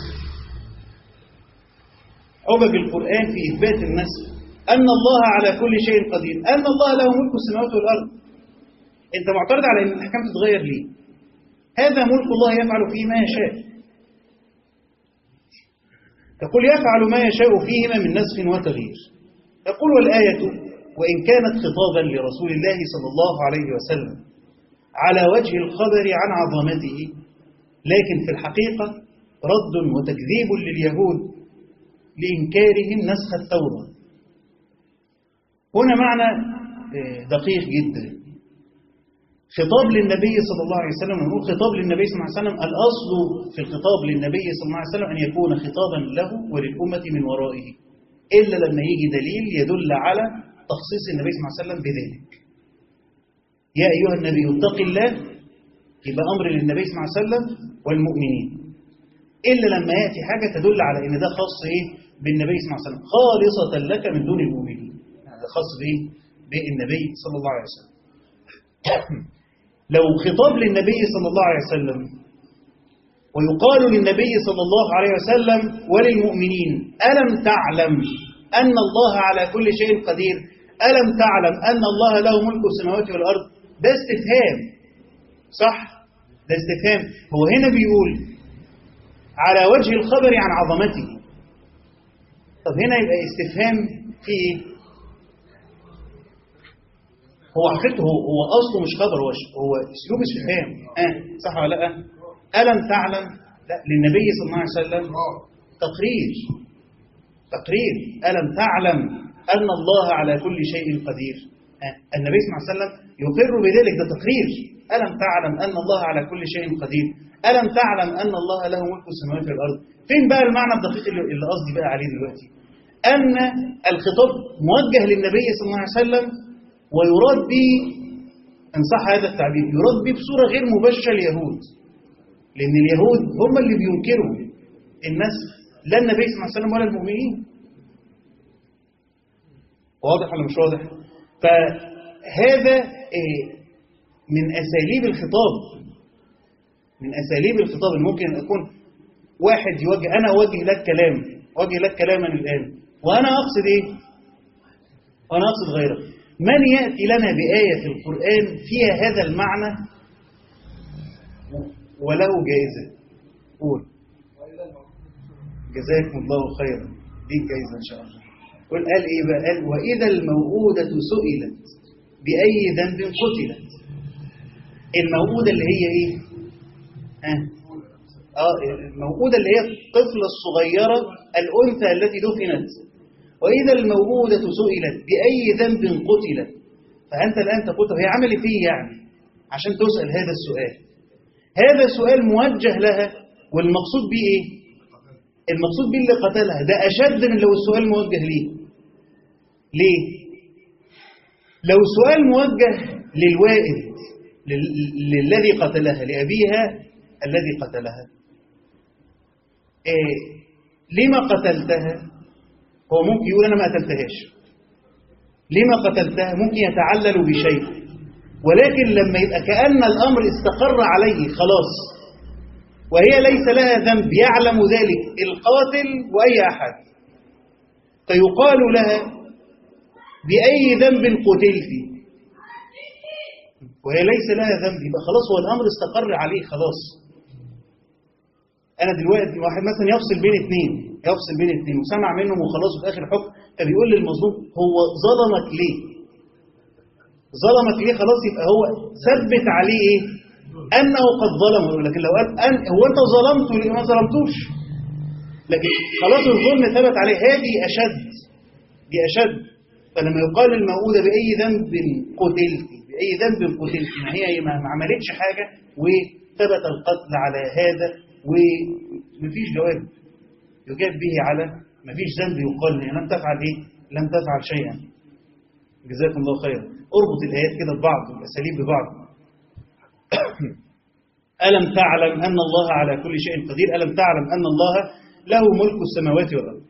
حجج القرآن في إثبات النسخ أن الله على كل شيء قدير أن الله له ملك السماوات والأرض أنت معترض على أن الأحكام تتغير ليه هذا ملك الله يفعل فيه ما يشاء تقول يفعل ما يشاء فيهما من نسخ وتغيير يقول والآية وإن كانت خطابا لرسول الله صلى الله عليه وسلم على وجه الخبر عن عظمته لكن في الحقيقة رد وتكذيب لليهود لإنكارهم نسخ التوراة هنا معنى دقيق جدا خطاب للنبي صلى الله عليه وسلم ونقول خطاب للنبي صلى الله عليه وسلم الأصل في الخطاب للنبي صلى الله عليه وسلم أن يكون خطابا له وللأمة من ورائه إلا لما يجي دليل يدل على تخصيص النبي صلى الله عليه وسلم بذلك يا أيها النبي اتق الله يبقى أمر للنبي صلى الله عليه وسلم والمؤمنين إلا لما يأتي حاجة تدل على إن ده خاص إيه بالنبي صلى الله عليه وسلم خالصة لك من دون المؤمنين هذا خاص بإيه بالنبي صلى الله عليه وسلم لو خطاب للنبي صلى الله عليه وسلم ويقال للنبي صلى الله عليه وسلم وللمؤمنين ألم تعلم أن الله على كل شيء قدير ألم تعلم أن الله له ملك السماوات والأرض ده استفهام صح ده استفهام هو هنا بيقول على وجه الخبر عن عظمته طب هنا يبقى استفهام في ايه هو حقيقته هو, هو اصله مش خبر هو هو اسلوب استفهام اه صح ولا لا الم تعلم لا للنبي صلى الله عليه وسلم تقرير تقرير الم تعلم ان الله على كل شيء قدير آه. النبي صلى الله عليه وسلم يقر بذلك ده تقرير الم تعلم ان الله على كل شيء قدير ألم تعلم أن الله له ملك السماوات والأرض فين بقى المعنى الدقيق اللي قصدي بقى عليه دلوقتي أن الخطاب موجه للنبي صلى الله عليه وسلم ويراد به إن صح هذا التعبير يراد به بصورة غير مباشرة اليهود لأن اليهود هم اللي بينكروا النسخ لا النبي صلى الله عليه وسلم ولا المؤمنين واضح ولا مش واضح فهذا من أساليب الخطاب من أساليب الخطاب ممكن يكون واحد يوجه أنا أوجه لك كلام أوجه لك كلاما الآن وأنا أقصد إيه وأنا أقصد غيره من يأتي لنا بآية في القرآن فيها هذا المعنى وله جائزة قول جزاكم الله خيرا دي جائزة إن شاء الله قل قال إيه بقى قال وإذا الموءودة سئلت بأي ذنب قتلت الموءودة اللي هي إيه آه الموءودة اللي هي الطفلة الصغيرة الأنثى التي دفنت وإذا الموءودة سئلت بأي ذنب قتلت فأنت الآن تقول طب هي عملت فيه يعني عشان تسأل هذا السؤال هذا السؤال موجه لها والمقصود به إيه المقصود به اللي قتلها ده أشد من لو السؤال موجه ليه ليه لو السؤال موجه للوائد للذي قتلها لأبيها الذي قتلها إيه لما قتلتها هو ممكن يقول أنا ما قتلتهاش لما قتلتها ممكن يتعلل بشيء ولكن لما يبقى كأن الأمر استقر عليه خلاص وهي ليس لها ذنب يعلم ذلك القاتل وأي أحد فيقال لها بأي ذنب قتلت وهي ليس لها ذنب يبقى خلاص هو الأمر استقر عليه خلاص أنا دلوقتي واحد مثلا يفصل بين اثنين يفصل بين اثنين وسمع منهم وخلاص في آخر الحكم فبيقول للمظلوم هو ظلمك ليه ظلمك ليه خلاص يبقى هو ثبت عليه ايه أنه قد ظلمه لكن لو قال أن هو أنت ظلمته ليه ما ظلمتوش لكن خلاص الظلم ثبت عليه هذه أشد دي أشد فلما يقال الموؤودة بأي ذنب قتلت بأي ذنب قتلت ما هي ما ما عملتش حاجة وثبت القتل على هذا ومفيش جواب يجاب به على مفيش ذنب يقال لها لم تفعل ايه لم تفعل شيئا جزاكم الله خيرا اربط الآيات كده ببعض والأساليب ببعض ألم تعلم أن الله على كل شيء قدير ألم تعلم أن الله له ملك السماوات والأرض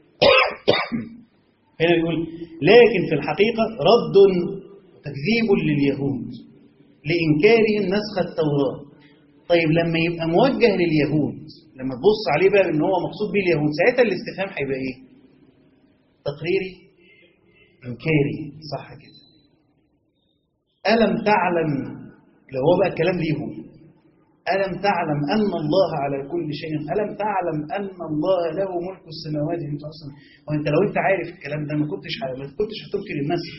هنا يقول لكن في الحقيقة رد تكذيب لليهود لإنكارهم نسخ التوراة طيب لما يبقى موجه لليهود لما تبص عليه بقى ان هو مقصود بيه اليهود ساعتها الاستفهام هيبقى ايه تقريري انكاري صح كده ألم تعلم لو هو بقى الكلام ليهم ألم تعلم أن الله على كل شيء ألم تعلم أن الله له ملك السماوات انت أصلا وانت لو انت عارف الكلام ده ما كنتش ما كنتش هتنكر المسح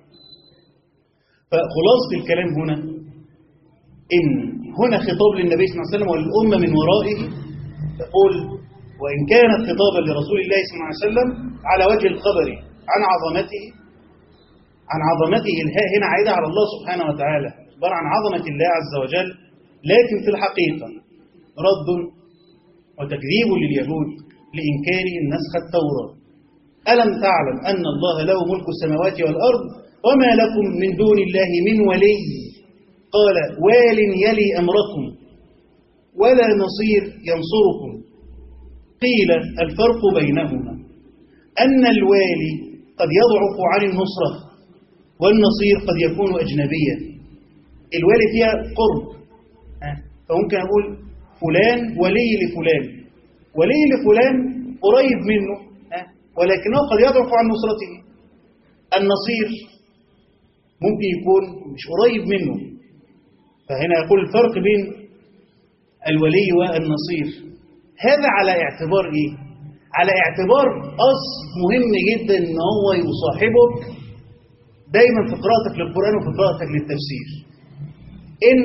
فخلاصة الكلام هنا إن هنا خطاب للنبي صلى الله عليه وسلم وللأمة من ورائه تقول وإن كانت خطابا لرسول الله صلى الله عليه وسلم على وجه الخبر عن عظمته عن عظمته الهاء هنا عائدة على الله سبحانه وتعالى عبارة عن عظمة الله عز وجل لكن في الحقيقة رد وتكذيب لليهود لإنكارهم نسخ التوراة ألم تعلم أن الله له ملك السماوات والأرض وما لكم من دون الله من ولي قال وال يلي أمركم ولا نصير ينصركم قيل الفرق بينهما أن الوالي قد يضعف عن النصرة والنصير قد يكون أجنبيا الوالي فيها قرب فممكن أقول فلان ولي لفلان ولي لفلان قريب منه ولكنه قد يضعف عن نصرته النصير ممكن يكون مش قريب منه فهنا يقول الفرق بين الولي والنصير هذا على اعتبار ايه على اعتبار اصل مهم جدا ان هو يصاحبك دايما في قراءتك للقرآن وفي قراءتك للتفسير ان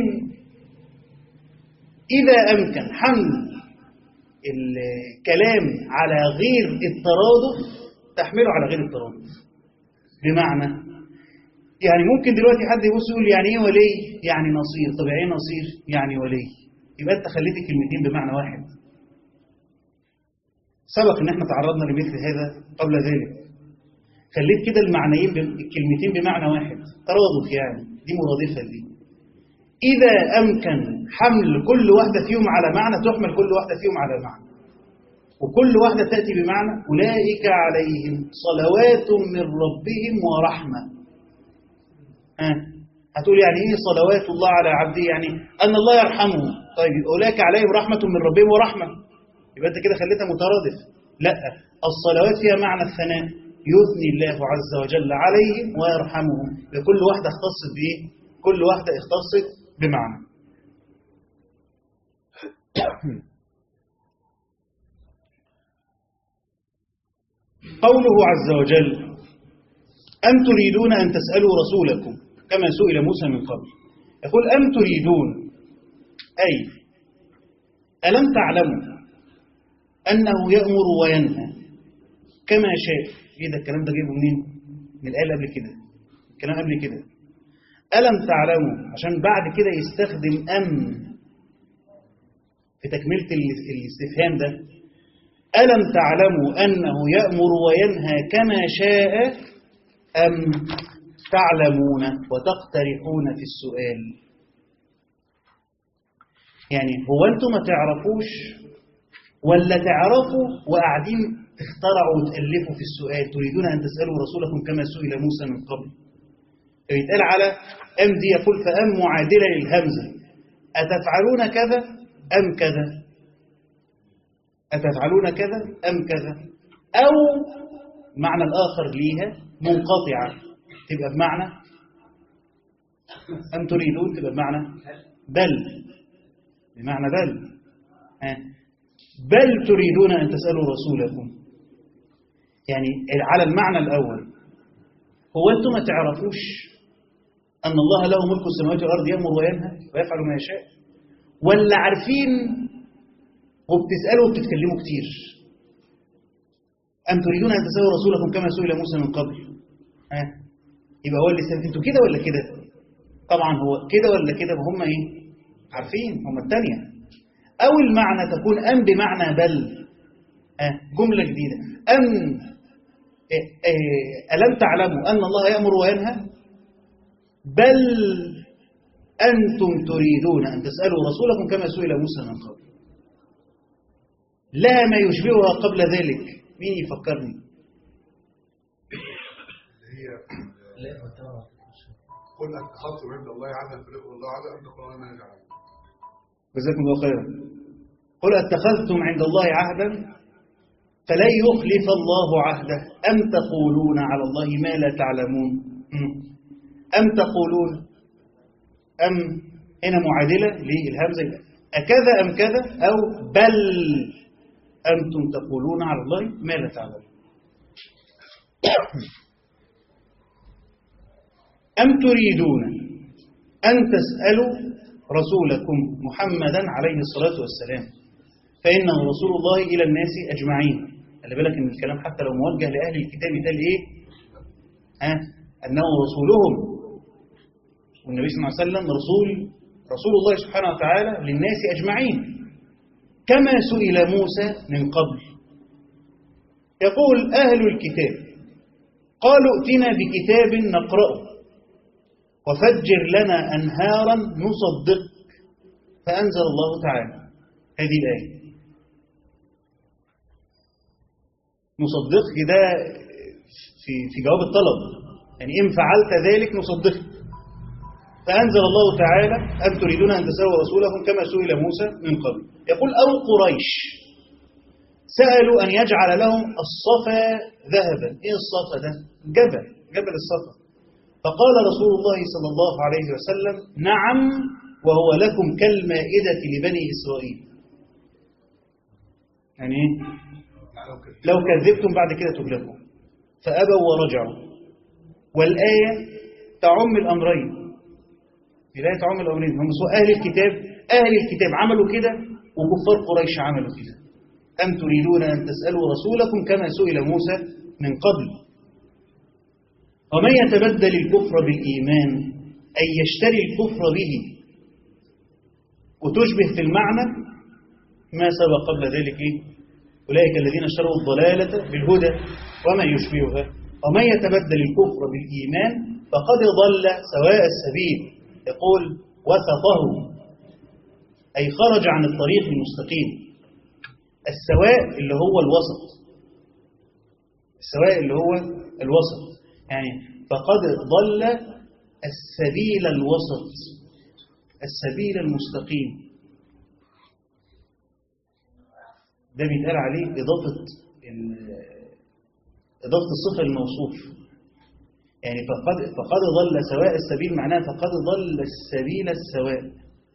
اذا امكن حمل الكلام على غير الترادف تحمله على غير الترادف بمعنى يعني ممكن دلوقتي حد يبص يقول يعني ايه ولي يعني نصير طب ايه نصير يعني ولي يبقى انت خليت الكلمتين بمعنى واحد سبق ان احنا تعرضنا لمثل هذا قبل ذلك خليت كده المعنيين الكلمتين بمعنى واحد ترادف يعني دي مرادفة دي إذا أمكن حمل كل واحدة فيهم على معنى تحمل كل واحدة فيهم على معنى وكل واحدة تأتي بمعنى أولئك عليهم صلوات من ربهم ورحمة ها هتقول يعني ايه صلوات الله على عبده يعني أن الله يرحمه طيب أولئك عليهم رحمة من ربهم ورحمة يبقى أنت كده خليتها مترادف لا الصلوات فيها معنى الثناء يثني الله عز وجل عليهم ويرحمهم لكل واحدة اختصت بإيه كل واحدة اختصت بمعنى قوله عز وجل أم تريدون أن تسألوا رسولكم كما سئل موسى من قبل يقول أم تريدون أي ألم تعلموا أنه يأمر وينهى كما شاء إيه ده الكلام ده جايبه منين من الآية قبل كده الكلام قبل كده ألم تعلموا عشان بعد كده يستخدم أم في تكملة الاستفهام ده ألم تعلموا أنه يأمر وينهى كما شاء أم تعلمون وتقترحون في السؤال يعني هو أنتم ما تعرفوش ولا تعرفوا وقاعدين تخترعوا وتألفوا في السؤال تريدون أن تسألوا رسولكم كما سئل موسى من قبل فيتقال على أم دي يقول فأم معادلة للهمزة أتفعلون كذا أم كذا أتفعلون كذا أم كذا أو معنى الآخر ليها منقطعة تبقى بمعنى أم تريدون تبقى بمعنى بل بمعنى بل ها بل تريدون أن تسألوا رسولكم يعني على المعنى الأول هو أنتم ما تعرفوش أن الله له ملك السماوات والأرض يأمر وينهى ويفعل ما يشاء ولا عارفين وبتسألوا وبتتكلموا كتير أم تريدون أن تسألوا رسولكم كما سئل موسى من قبل ها يبقى هو اللي سأل انتوا كده ولا كده طبعا هو كده ولا كده هم ايه عارفين هم الثانيه او المعنى تكون ام بمعنى بل ها جمله جديده ام إيه إيه الم تعلموا ان الله يامر وينهى بل انتم تريدون ان تسالوا رسولكم كما سئل موسى من قبل لها ما يشبهها قبل ذلك مين يفكرني اللي هي قل اتخذتم عند الله عهدا فليقل الله عهدا ان تقولوا ما يجعل جزاكم الله خيرا قل اتخذتم عند الله عهدا فلن يخلف الله عهده أم تقولون على الله ما لا تعلمون مم. أم تقولون أم هنا معادلة للهمزة أكذا أم كذا أو بل أنتم تقولون على الله ما لا تعلمون أم تريدون أن تسألوا رسولكم محمدا عليه الصلاة والسلام فإنه رسول الله إلى الناس أجمعين خلي بالك إن الكلام حتى لو موجه لأهل الكتاب قال إيه ها أنه رسولهم والنبي صلى الله عليه وسلم رسول رسول الله سبحانه وتعالى للناس أجمعين كما سئل موسى من قبل يقول أهل الكتاب قالوا ائتنا بكتاب نقرأه وفجر لنا أنهارا نصدق فأنزل الله تعالى هذه الآية نصدق ده في, في جواب الطلب يعني إن فعلت ذلك نصدقك فأنزل الله تعالى أن تريدون أن تسألوا رسولكم كما سئل موسى من قبل يقول أو قريش سألوا أن يجعل لهم الصفا ذهبا إيه الصفا ده؟ جبل جبل الصفا فقال رسول الله صلى الله عليه وسلم نعم وهو لكم كالمائدة لبني إسرائيل يعني إيه؟ لو كذبتم بعد كده تغلبوا فأبوا ورجعوا والآية تعم الأمرين الآية تعم الأمرين هم سواء أهل الكتاب أهل الكتاب عملوا كده وكفار قريش عملوا كده أم تريدون أن تسألوا رسولكم كما سئل موسى من قبل ومن يتبدل الكفر بالإيمان أي يشتري الكفر به وتشبه في المعنى ما سبق قبل ذلك إيه؟ أولئك الذين اشتروا الضلالة بالهدى وما يشبهها ومن يتبدل الكفر بالإيمان فقد ضل سواء السبيل يقول وسطه أي خرج عن الطريق المستقيم السواء اللي هو الوسط السواء اللي هو الوسط يعني فقد ضل السبيل الوسط السبيل المستقيم ده بيتقال عليه إضافة إضافة الصفة الموصوف يعني فقد, فقد ضل سواء السبيل معناه فقد ضل السبيل السواء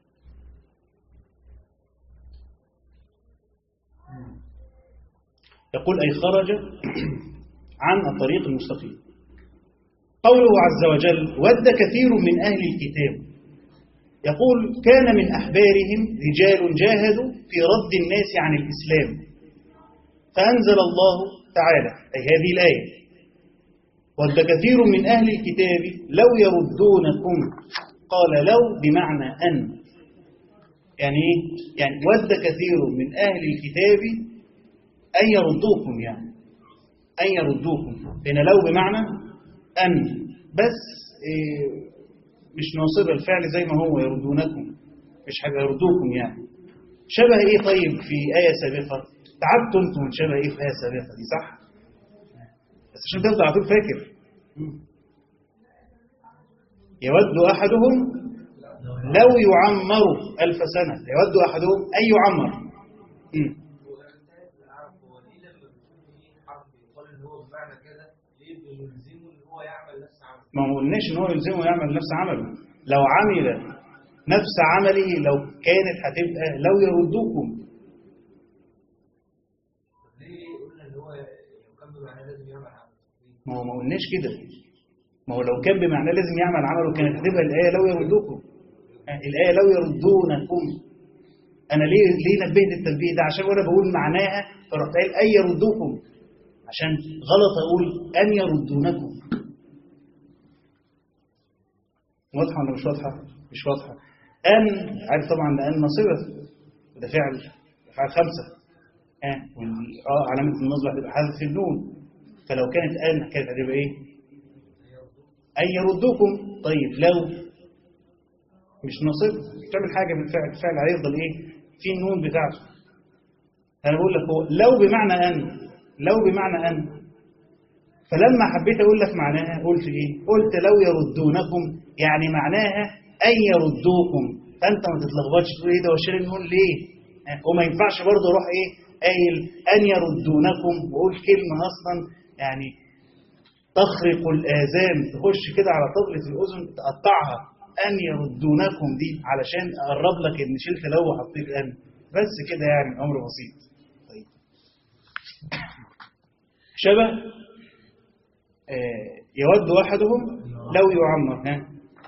يقول أي خرج عن الطريق المستقيم قوله عز وجل ود كثير من أهل الكتاب يقول كان من أحبارهم رجال جاهدوا في رد الناس عن الإسلام فأنزل الله تعالى أي هذه الآية ود كثير من أهل الكتاب لو يردونكم قال لو بمعنى أن يعني إيه؟ يعني ود كثير من أهل الكتاب أن يردوكم يعني أن يردوكم هنا لو بمعنى أن بس إيه مش ناصب الفعل زي ما هو يردونكم مش حاجة يردوكم يعني شبه إيه طيب في آية سابقة تعبتوا أنتم من شبه إيه في آية سابقة دي صح بس عشان تفضل على طول فاكر يود أحدهم لو يعمر ألف سنة يود أحدهم أن يعمر مم. ما هو قلناش ان هو يلزمه يعمل نفس عمله لو عمل نفس عمله لو كانت هتبقى لو يردوكم ما هو ما قلناش كده ما هو لو كان بمعنى لازم يعمل عمله كانت هتبقى الآية لو يردوكم الآية لو يردونكم أنا ليه ليه نبهت التنبيه ده عشان وأنا بقول معناها فرحت قايل أن يردوكم عشان غلط أقول أن يردونكم واضحة ولا مش واضحة؟ مش واضحة أن عارف طبعا لأن نصبة وده فعل فعل خمسة آه وال- آه علامة النصب هتبقى حذف النون فلو كانت أن كانت هتبقى إيه؟ أن يردوكم طيب لو مش نصب مش تعمل حاجة بالفعل الفعل هيفضل إيه؟ في النون بتاعته أنا بقول لك هو لو بمعنى أن لو بمعنى أن فلما حبيت أقول لك معناها قلت إيه؟ قلت لو يردونكم يعني معناها أن يردوكم فأنت ما تتلخبطش تقول إيه ده وشيل النون ليه؟ آه، وما ينفعش برضه أروح إيه؟ قايل أن يردونكم وأقول كلمة أصلا يعني تخرق الآذان تخش كده على طبلة الأذن تقطعها أن يردونكم دي علشان أقرب لك إن شلت لو وحطيت أن بس كده يعني الأمر بسيط طيب شبه آه، يود أحدهم لو يعمر ها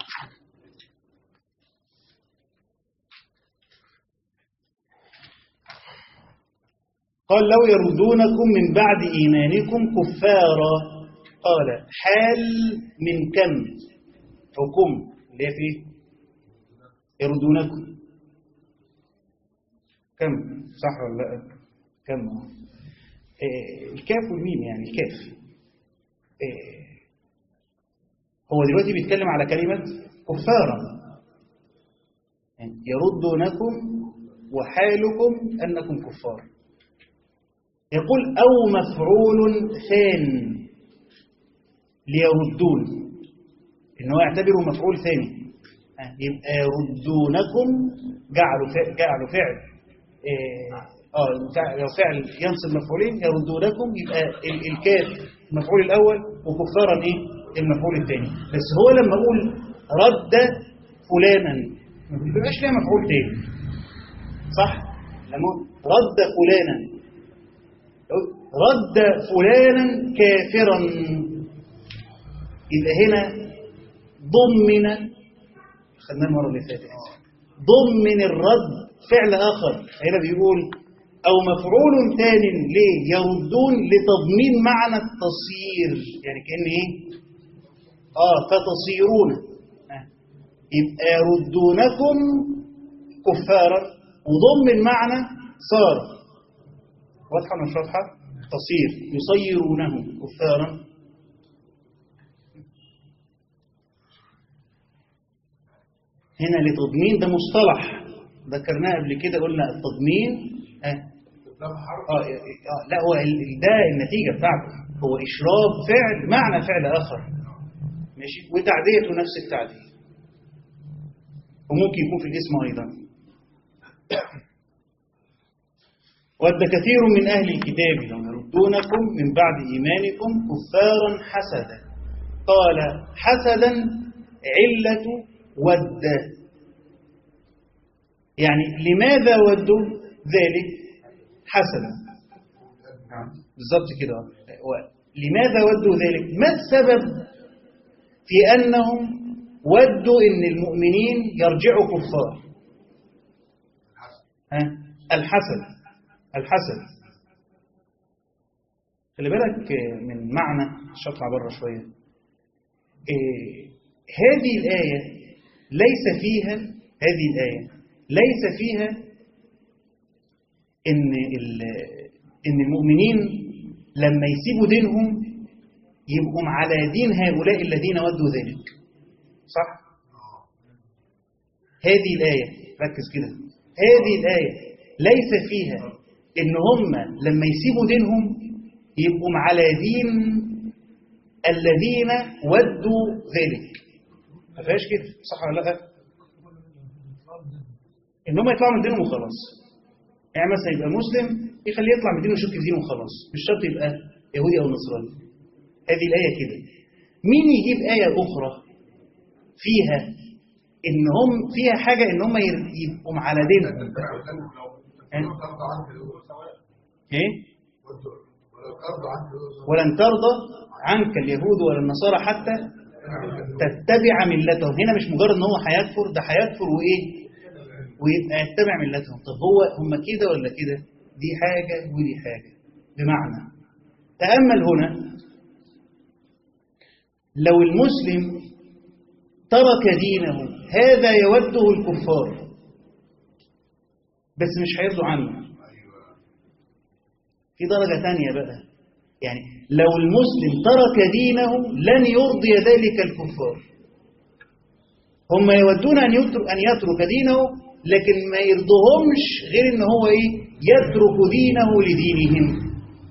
قال لو يردونكم من بعد إيمانكم كفارا قال حال من كم حكم اللي هي في إيه؟ يردونكم كم صح ولا لا كم آه، الكاف والميم يعني الكاف آه، هو دلوقتي بيتكلم على كلمة كفارا يعني يردونكم وحالكم أنكم كفار يقول أو مفعول ثان ليردون إن هو يعتبره مفعول ثاني آه، يبقى يردونكم جعلوا فعل, جعلوا فعل آه، اه فعل- لو فعل ينصب مفعولين يردونكم يبقى ال- الكاف المفعول الأول وكفارا إيه المفعول الثاني بس هو لما أقول رد فلانا ما بيبقاش ليها مفعول تاني صح لما أقول رد فلانا رد فلانا كافرا يبقى هنا ضمن خدناه المره اللي فاتت ضمن الرد فعل اخر هنا بيقول او مفعول ثان ليه يردون لتضمين معنى التصير يعني كان ايه اه فتصيرون آه. يبقى يردونكم كفارا وضمن معنى صار واضحة ولا مش واضحة؟ تصير يصيرونه كفارا هنا لتضمين ده مصطلح ذكرناه قبل كده قلنا التضمين آه. ده حرف آه آه لا هو ال- ده النتيجة بتاعته هو إشراف فعل معنى فعل آخر ماشي وتعديته نفس التعديل وممكن يكون في الاسم أيضا ود كثير من أهل الكتاب لو يردونكم من بعد إيمانكم كفارا حسدا قال حسدا علة ود يعني لماذا ودوا ذلك حسدا بالضبط كده و- لماذا ودوا ذلك ما السبب في أنهم ودوا إن المؤمنين يرجعوا كفار ها؟ الحسد الحسد خلي بالك من معنى شطع بره شوية إيه، هذه الآية ليس فيها هذه الآية ليس فيها إن ال- إن المؤمنين لما يسيبوا دينهم يبقوا على دين هؤلاء الذين ودوا ذلك صح؟ هذه الآية ركز كده هذه الآية ليس فيها إن هم لما يسيبوا دينهم يبقوا على دين الذين ودوا ذلك ما فيهاش كده صح ولا لا؟ إن هم يطلعوا من دينهم وخلاص يعني مثلا يبقى مسلم يخليه يطلع من دينه ويشك في دينه وخلاص مش شرط يبقى يهودي أو نصراني هذه الآية كده مين يجيب آية أخرى فيها إن هم فيها حاجة إن هم ير- يبقوا على دينهم لو ترضى عنك إيه؟ ولو ترضى عنك ولن ترضى عنك اليهود ولا النصارى حتى تتبع ملتهم هنا مش مجرد ان هو هيكفر ده هيكفر وايه ويبقى يتبع ملتهم طب هو هم كده ولا كده دي حاجة ودي حاجة بمعنى تأمل هنا لو المسلم ترك دينه هذا يوده الكفار بس مش هيرضوا عنه ايوه في درجة تانية بقى يعني لو المسلم ترك دينه لن يرضي ذلك الكفار هم يودون أن يترك, أن يترك دينه لكن ما يرضهمش غير ان هو ايه يترك دينه لدينهم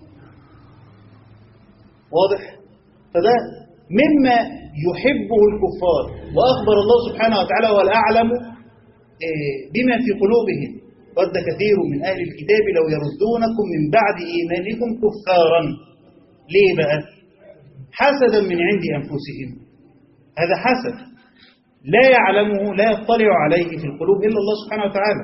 واضح فده مما يحبه الكفار وأخبر الله سبحانه وتعالى والأعلم إيه، بما في قلوبهم ود كثير من أهل الكتاب لو يردونكم من بعد إيمانكم كفارا ليه بقى حسدا من عند أنفسهم هذا حسد لا يعلمه لا يطلع عليه في القلوب إلا الله سبحانه وتعالى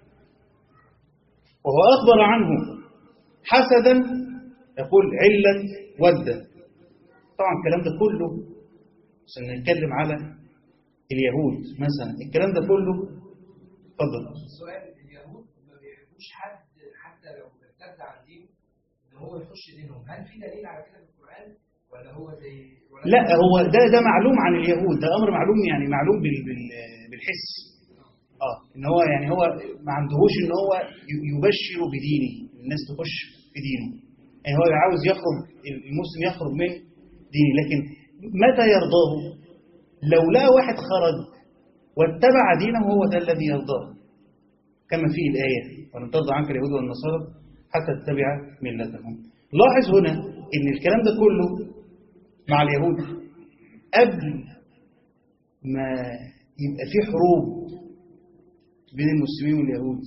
وهو أخبر عنه حسدا يقول علة ودة طبعا الكلام ده كله عشان نتكلم على اليهود مثلا الكلام ده كله اتفضل السؤال اليهود ما بيحبوش حد حتى لو ارتد عن دينه ان هو يخش دينهم هل في دليل على كده في القران ولا هو زي ولا لا هو ده ده معلوم عن اليهود ده امر معلوم يعني معلوم بال بال بالحس اه ان هو يعني هو ما عندهوش ان هو ي- يبشر بدينه الناس تخش في دينه يعني هو عاوز يخرج المسلم يخرج من دينه لكن متى يرضاه لو لقى واحد خرج واتبع دينه هو ده الذي يرضاه كما في الآية ولن ترضى عنك اليهود والنصارى حتى تتبع ملتهم لاحظ هنا ان الكلام ده كله مع اليهود قبل ما يبقى في حروب بين المسلمين واليهود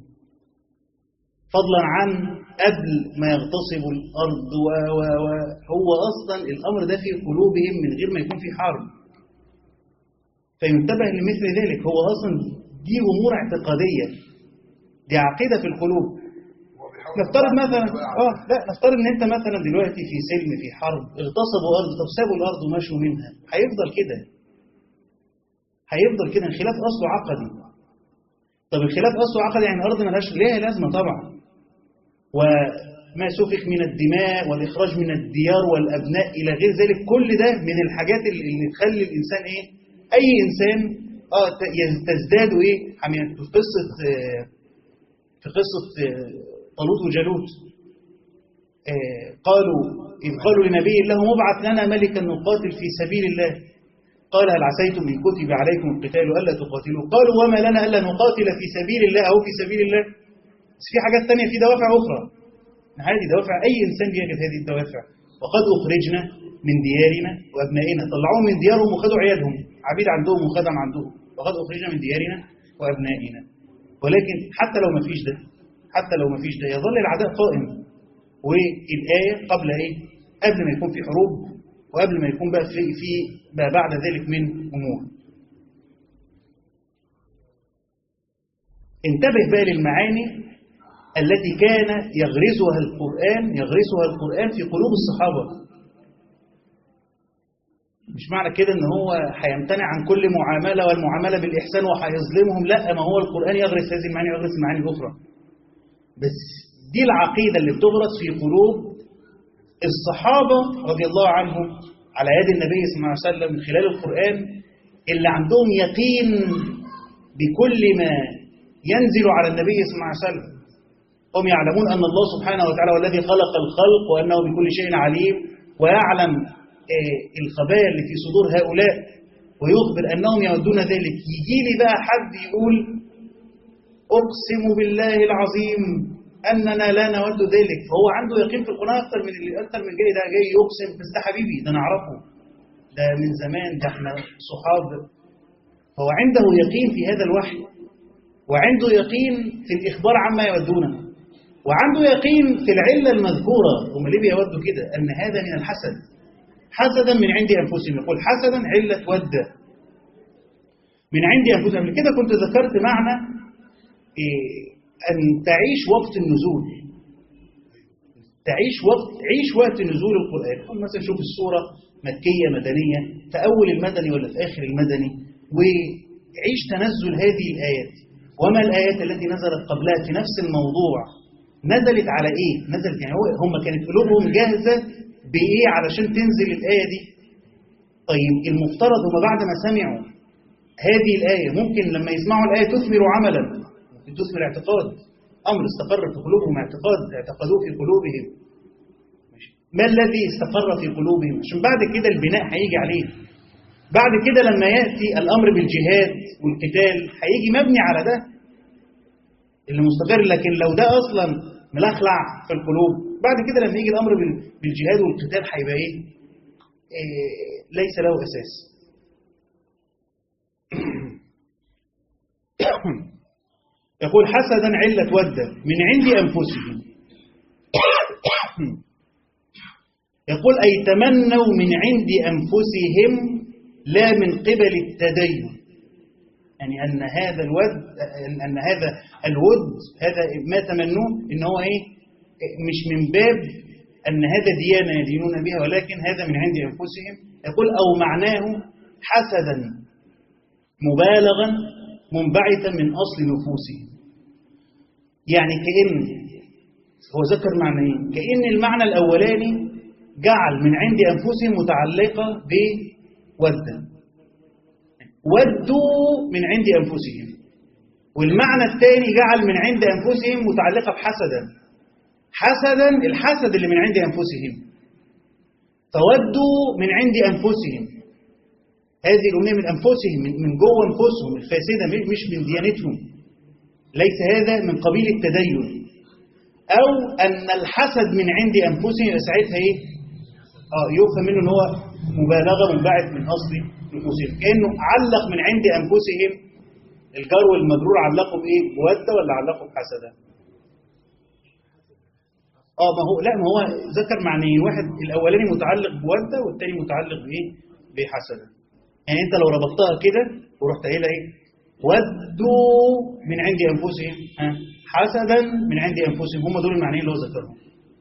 فضلا عن قبل ما يغتصبوا الأرض و و و هو أصلا الأمر ده في قلوبهم من غير ما يكون في حرب فينتبه لمثل ذلك هو أصلا دي أمور اعتقادية دي عقيدة في القلوب هو بيحاول نفترض يطلع مثلا بقى اه لا نفترض ان انت مثلا دلوقتي في سلم في حرب اغتصبوا ارض طب سابوا الارض ومشوا منها هيفضل كده هيفضل كده الخلاف اصله عقدي طب الخلاف اصله عقدي يعني الارض ملهاش ليها لازمه طبعا وما سفك من الدماء والاخراج من الديار والابناء الى غير ذلك كل ده من الحاجات اللي اللي تخلي الانسان ايه اي انسان اه ت- يز- تزداد ايه حمية في قصه آه، في قصه آه، طالوت وجالوت آه، قالوا إذ قالوا لنبي الله مبعث لنا ملكا نقاتل في سبيل الله قال هل عسيتم إن كتب عليكم القتال ألا تقاتلوا قالوا وما لنا ألا نقاتل في سبيل الله أو في سبيل الله بس في حاجات تانية في دوافع أخرى عادي دوافع أي إنسان بيجد هذه الدوافع وقد أخرجنا من ديارنا وأبنائنا طلعوهم من ديارهم وخدوا عيالهم عبيد عندهم وخدم عندهم وقد أخرجنا من ديارنا وأبنائنا ولكن حتى لو ما فيش ده حتى لو ما فيش ده يظل العداء قائم والآية قبل إيه؟ قبل ما يكون في حروب وقبل ما يكون بقى في, في بقى بعد ذلك من أمور انتبه بقى للمعاني التي كان يغرسها القرآن يغرسها القرآن في قلوب الصحابة مش معنى كده ان هو هيمتنع عن كل معاملة والمعاملة بالإحسان وهيظلمهم لا ما هو القرآن يغرس هذه المعاني ويغرس المعاني الأخرى بس دي العقيدة اللي بتغرس في قلوب الصحابة رضي الله عنهم على يد النبي صلى الله عليه وسلم من خلال القرآن اللي عندهم يقين بكل ما ينزل على النبي صلى الله عليه وسلم هم يعلمون أن الله سبحانه وتعالى هو الذي خلق الخلق وأنه بكل شيء عليم ويعلم آه، الخبايا اللي في صدور هؤلاء ويخبر أنهم يودون ذلك يجي لي بقى حد يقول أقسم بالله العظيم أننا لا نود ذلك فهو عنده يقين في القرآن أكثر من اللي أكثر من جاي ده جاي يقسم بس ده حبيبي ده نعرفه ده من زمان ده احنا صحاب فهو عنده يقين في هذا الوحي وعنده يقين في الإخبار عما يودونه وعنده يقين في العلة المذكورة هم ليه بيودوا كده أن هذا من الحسد حسدا من عند أنفسهم يقول حسدا علة ودة من عند أنفسهم قبل كده كنت ذكرت معنى إيه أن تعيش وقت النزول تعيش وقت عيش وقت نزول القرآن قل مثلا شوف السورة مكية مدنية في أول المدني ولا في آخر المدني وعيش تنزل هذه الآيات وما الآيات التي نزلت قبلها في نفس الموضوع نزلت على إيه؟ نزلت يعني هو هم كانت قلوبهم جاهزة بإيه علشان تنزل الآية دي طيب المفترض هم بعد ما سمعوا هذه الآية ممكن لما يسمعوا الآية تثمر عملا ممكن تثمر اعتقاد أمر استقر في قلوبهم اعتقاد اعتقدوه في قلوبهم ماشي. ما الذي استقر في قلوبهم عشان بعد كده البناء هيجي عليه بعد كده لما يأتي الأمر بالجهاد والقتال هيجي مبني على ده اللي مستقر لكن لو ده أصلا ملخلع في القلوب بعد كده لما يجي الأمر بال- بالجهاد والقتال هيبقى إيه؟ إيه ليس له أساس يقول حسدا علة ودة من عند أنفسهم يقول أي تمنوا من عند أنفسهم لا من قبل التدين يعني أن هذا الود أن أن هذا الود هذا ما تمنوه إن هو إيه مش من باب أن هذا ديانة يدينون بها ولكن هذا من عند أنفسهم يقول أو معناه حسدا مبالغا منبعثا من أصل نفوسهم يعني كأن هو ذكر معنيين كأن المعنى الأولاني جعل من عند أنفسهم متعلقة بودة ودوا من عند أنفسهم والمعنى الثاني جعل من عند أنفسهم متعلقة بحسدا حسدا الحسد اللي من عند أنفسهم فودوا من عند أنفسهم هذه الأمنية من أنفسهم من من جوه أنفسهم الفاسدة مش- مش من ديانتهم ليس هذا من قبيل التدين أو أن الحسد من عند أنفسهم يبقى ساعتها إيه؟ آه يفهم منه إن هو مبالغة منبعث من أصل نفوسهم كأنه علق من عند أنفسهم الجار والمجرور علقه بإيه؟ بودة ولا علقه بحسدة؟ اه ما هو لا ما هو ذكر معنيين واحد الاولاني متعلق بودة والتاني متعلق بايه بحسدة يعني انت لو ربطتها كده ورحت قايلها ايه ودوا من عند انفسهم ها حسدا من عند انفسهم هم دول المعنيين اللي هو ذكرهم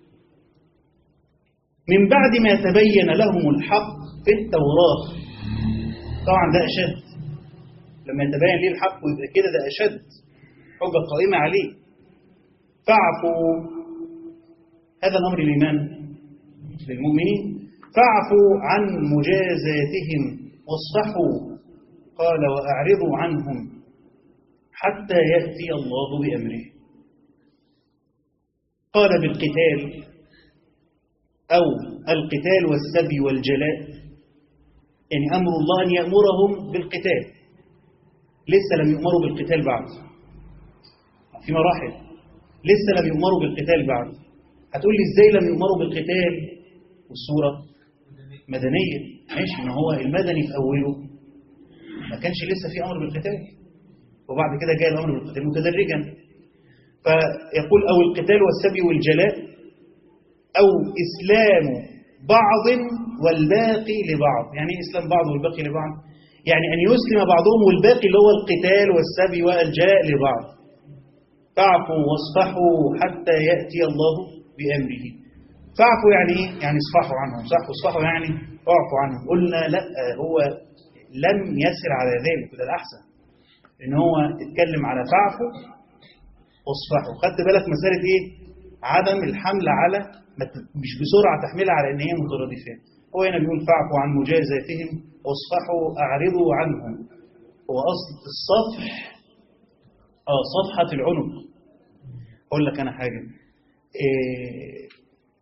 من بعد ما تبين لهم الحق في التوراة طبعا ده اشد لما يتبين ليه الحق ويبقى كده ده اشد حجة قائمة عليه فاعفوا هذا الأمر لمن؟ للمؤمنين فاعفوا عن مجازاتهم واصفحوا قال وأعرضوا عنهم حتى يأتي الله بأمره قال بالقتال أو القتال والسبي والجلاء يعني أمر الله أن يأمرهم بالقتال لسه لم يؤمروا بالقتال بعد في مراحل لسه لم يؤمروا بالقتال بعد هتقول لي ازاي لم يؤمروا بالقتال والسورة مدنية ماشي ان هو المدني في اوله ما كانش لسه في امر بالقتال وبعد كده جاء الامر بالقتال متدرجا فيقول او القتال والسبي والجلاء او اسلام بعض والباقي لبعض يعني ايه اسلام بعض والباقي لبعض يعني ان يسلم بعضهم والباقي اللي هو القتال والسبي والجلاء لبعض فاعفوا واصفحوا حتى يأتي الله بأمره فاعفوا يعني ايه؟ يعني اصفحوا عنهم صح واصفحوا يعني اعفوا عنهم قلنا لا هو لم يسر على ذلك وده الأحسن إن هو اتكلم على فاعفوا واصفحوا خدت بالك مسألة ايه عدم الحمل على ما ت- مش بسرعة تحملها على ان هي مترادفات هو هنا بيقول فاعفوا عن مجازاتهم واصفحوا أعرضوا عنهم هو أصل الصفح اه صفحة العنق اقول لك انا حاجة إيه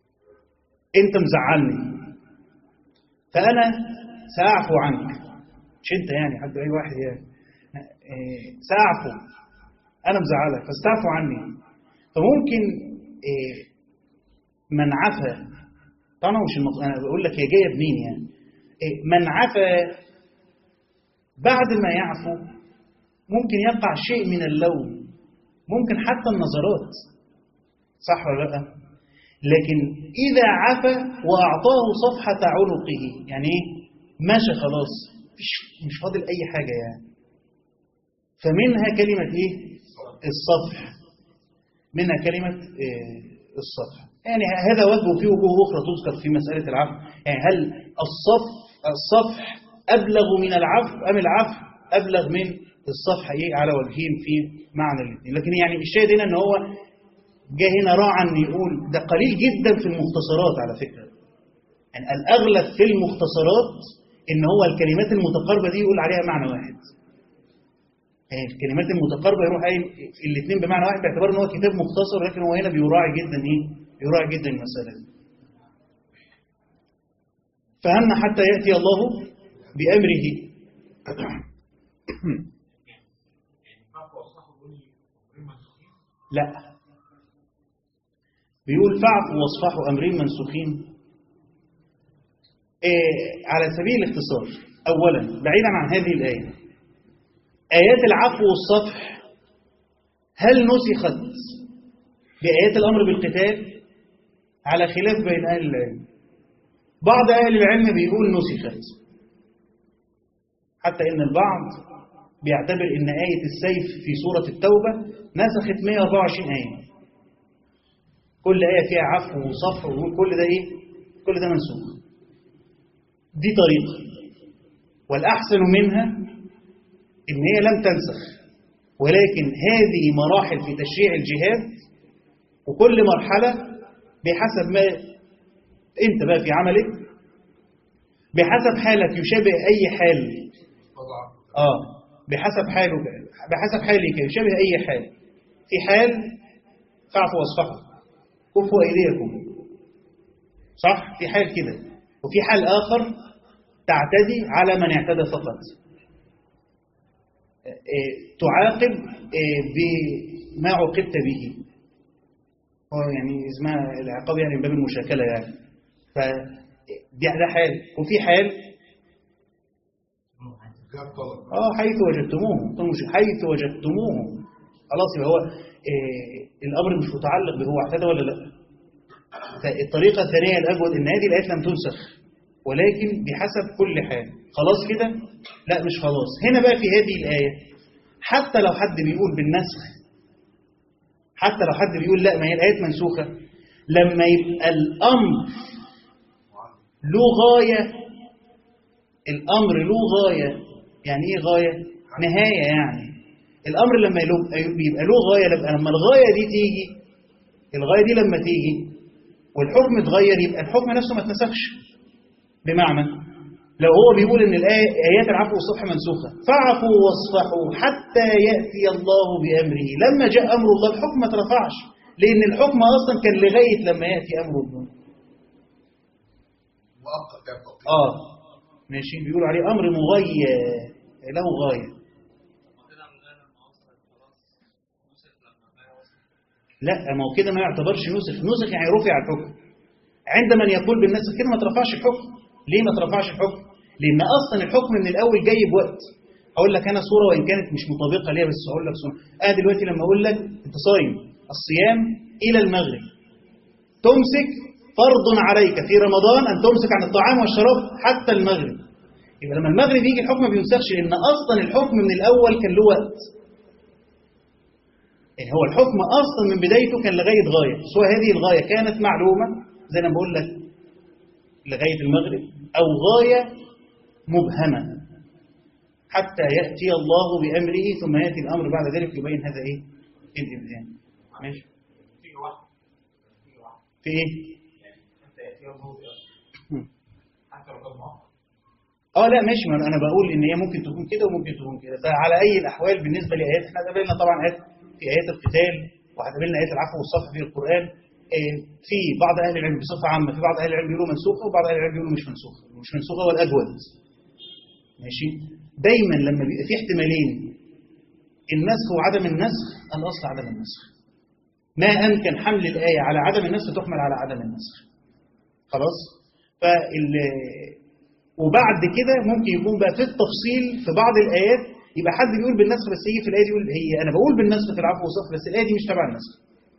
انت مزعلني فانا ساعفو عنك مش انت يعني حد اي واحد يعني إيه ساعفو انا مزعلك فاستعفو عني فممكن إيه من عفا طبعا مش المط... انا بقول لك هي جايه منين يعني إيه من عفا بعد ما يعفو ممكن يقع شيء من اللوم ممكن حتى النظرات صح ولا لا لكن إذا عفى وأعطاه صفحة عنقه يعني إيه ماشي خلاص مش, مش فاضل أي حاجة يعني فمنها كلمة إيه الصفح منها كلمة إيه الصفح يعني هذا وجه وفيه وجوه أخرى تذكر في مسألة العفو يعني هل الصف الصفح أبلغ من العفو أم العفو أبلغ من الصفحة إيه على وجهين في معنى الاثنين لكن يعني الشاهد هنا ان هو جه هنا راعى ان يقول ده قليل جدا في المختصرات على فكرة يعني الأغلب في المختصرات ان هو الكلمات المتقاربة دي يقول عليها معنى واحد يعني الكلمات المتقاربة يروح قايل الاثنين بمعنى واحد باعتبار ان هو كتاب مختصر لكن هو هنا بيراعي جدا ايه؟ بيراعي جدا المسألة دي. فهمنا حتى يأتي الله بأمره لا بيقول فاعفوا واصفحوا أمرين منسوخين إيه على سبيل الاختصار أولا بعيدا عن هذه الآية آيات العفو والصفح هل نسخت بآيات الأمر بالقتال على خلاف بين أهل العلم بعض أهل العلم بيقول نسخت حتى إن البعض بيعتبر إن آية السيف في سورة التوبة نسخت 124 آية كل آية فيها عفو وصفح وكل ده إيه؟ كل ده منسوخ دي طريقة والأحسن منها إن هي لم تنسخ ولكن هذه مراحل في تشريع الجهاد وكل مرحلة بحسب ما أنت بقى في عملك بحسب حالك يشابه أي حال آه بحسب حالك بحسب حالك يشابه أي حال في حال فاعفوا واصفحوا كفوا أيديكم صح في حال كده وفي حال آخر تعتدي على من اعتدى فقط تعاقب بما عوقبت به هو يعني اسمها العقاب يعني من باب المشاكلة يعني ف ده حال وفي حال اه حيث وجدتموه حيث وجدتموه خلاص يبقى هو إيه الامر مش متعلق به هو اعتدى ولا لا فالطريقه الثانيه الاجود ان هذه الايات لم تنسخ ولكن بحسب كل حال خلاص كده لا مش خلاص هنا بقى في هذه الايه حتى لو حد بيقول بالنسخ حتى لو حد بيقول لا ما هي الايات منسوخه لما يبقى الامر له غايه الامر له غايه يعني ايه غايه نهايه يعني الامر لما يبقى له غايه لما الغايه دي تيجي الغايه دي لما تيجي والحكم اتغير يبقى الحكم نفسه ما اتنسخش بمعنى لو هو بيقول ان الايه ايات العفو والصفح منسوخه فاعفوا واصفحوا حتى ياتي الله بامره لما جاء امر الله الحكم ما اترفعش لان الحكم اصلا كان لغايه لما ياتي امر الله مؤقت يعني تطبيق اه ماشي بيقولوا عليه امر مغير له غايه لا ما هو كده ما يعتبرش نسخ نسخ يعني رفع الحكم عند من يقول بالنسخ كده ما ترفعش الحكم ليه ما ترفعش الحكم لان اصلا الحكم من الاول جاي بوقت هقول لك انا صوره وان كانت مش مطابقه ليها بس هقول لك صوره اه دلوقتي لما اقول لك انت صايم الصيام الى المغرب تمسك فرض عليك في رمضان ان تمسك عن الطعام والشراب حتى المغرب يبقى لما المغرب يجي الحكم ما بينسخش لان اصلا الحكم من الاول كان له وقت يعني هو الحكم أصلا من بدايته كان لغاية غاية سواء هذه الغاية كانت معلومة زي أنا بقول لك لغاية المغرب أو غاية مبهمة حتى يأتي الله بأمره ثم يأتي الأمر بعد ذلك يبين هذا إيه الإبهام ماشي في واحد في واحد في إيه يعني حتى يأتي الله حتى لو كان مؤقت اه لا ماشي ما انا بقول ان هي ممكن تكون كده وممكن تكون كده فعلى اي الاحوال بالنسبه لايات احنا قابلنا طبعا ايات في ايات القتال وهتقابلنا ايات العفو والصفح في القران آه، في بعض اهل العلم بصفه عامه في بعض اهل العلم بيقولوا منسوخه وبعض اهل العلم بيقولوا مش منسوخه مش منسوخه هو الاجود ماشي دايما لما بيبقى في احتمالين النسخ وعدم النسخ الاصل عدم النسخ ما امكن حمل الايه على عدم النسخ تحمل على عدم النسخ خلاص فال وبعد كده ممكن يكون بقى في التفصيل في بعض الآيات يبقى حد بيقول بالنسخ بس يجي في الآية دي يقول هي أنا بقول بالنسخ في العفو والصفح بس الآية دي مش تبع النسخ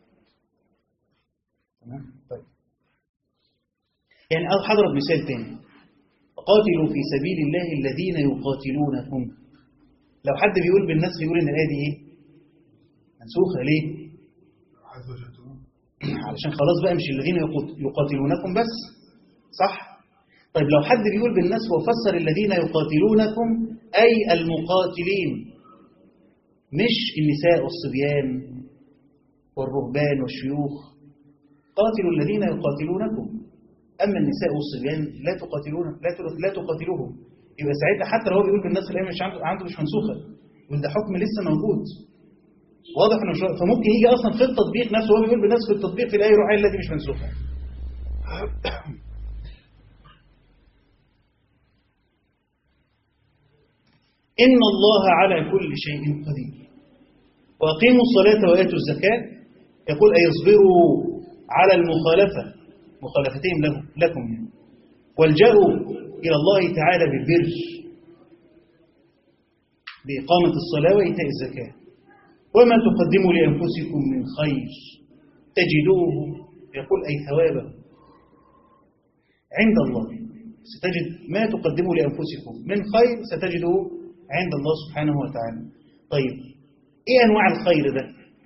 تمام طيب يعني هضرب مثال تاني قاتلوا في سبيل الله الذين يقاتلونكم لو حد بيقول بالنسخ يقول ان الآية دي ايه منسوخة ليه عز وجلتموه علشان خلاص بقى مش الذين يقات- يقاتلونكم بس صح طيب لو حد بيقول بالنسخ وفسر الذين يقاتلونكم أي المقاتلين مش النساء والصبيان والرهبان والشيوخ قاتلوا الذين يقاتلونكم أما النساء والصبيان لا تقاتلون لا تل- لا تقاتلوهم يبقى ساعتها حتى لو هو بيقول بالنسخ الآية مش عنده عنده مش منسوخة وده حكم لسه موجود واضح انه مش واضح. فممكن يجي اصلا في التطبيق نفسه هو بيقول بنفس في التطبيق في الايه يروح قايل لا دي مش منسوخه إن الله على كل شيء قدير وأقيموا الصلاة وآتوا الزكاة يقول أي اصبروا على المخالفة مخالفتهم له لكم يعني. والجأوا إلى الله تعالى بالبر بإقامة الصلاة وإيتاء الزكاة وما تقدموا لأنفسكم من خير تجدوه يقول أي ثوابه عند الله ستجد ما تقدموا لأنفسكم من خير ستجده عند الله سبحانه وتعالى طيب إيه أنواع الخير ده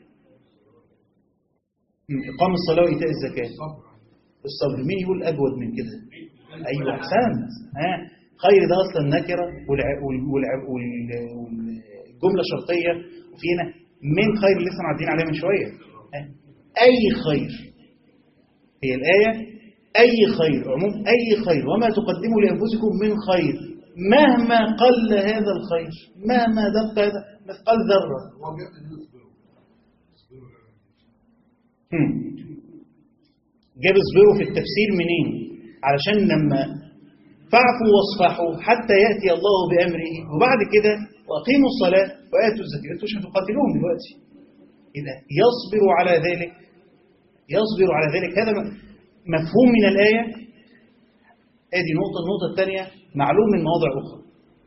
إقام الصلاة وإيتاء الزكاة الصبر مين يقول أجود من كده أيوة أحسنت ها خير ده أصلا نكرة والع- وال- والع- وال- والجملة شرطية وفينا من خير اللي لسه معدين عليها من شوية ها؟ أي خير هي الآية أي خير عموم أي خير وما تقدموا لأنفسكم من خير مهما قل هذا الخير مهما دق هذا مثقال ذرة هو جاب ان يصبروا يصبروا هم. جاب اصبروا في التفسير منين علشان لما فاعفوا واصفحوا حتى يأتي الله بأمره وبعد كده وأقيموا الصلاة وآتوا الزكاة انتوا مش هتقاتلوهم دلوقتي إذا يصبر على ذلك يصبر على ذلك هذا م- مفهوم من الآية ادي نقطة النقطة الثانية معلوم من مواضع أخرى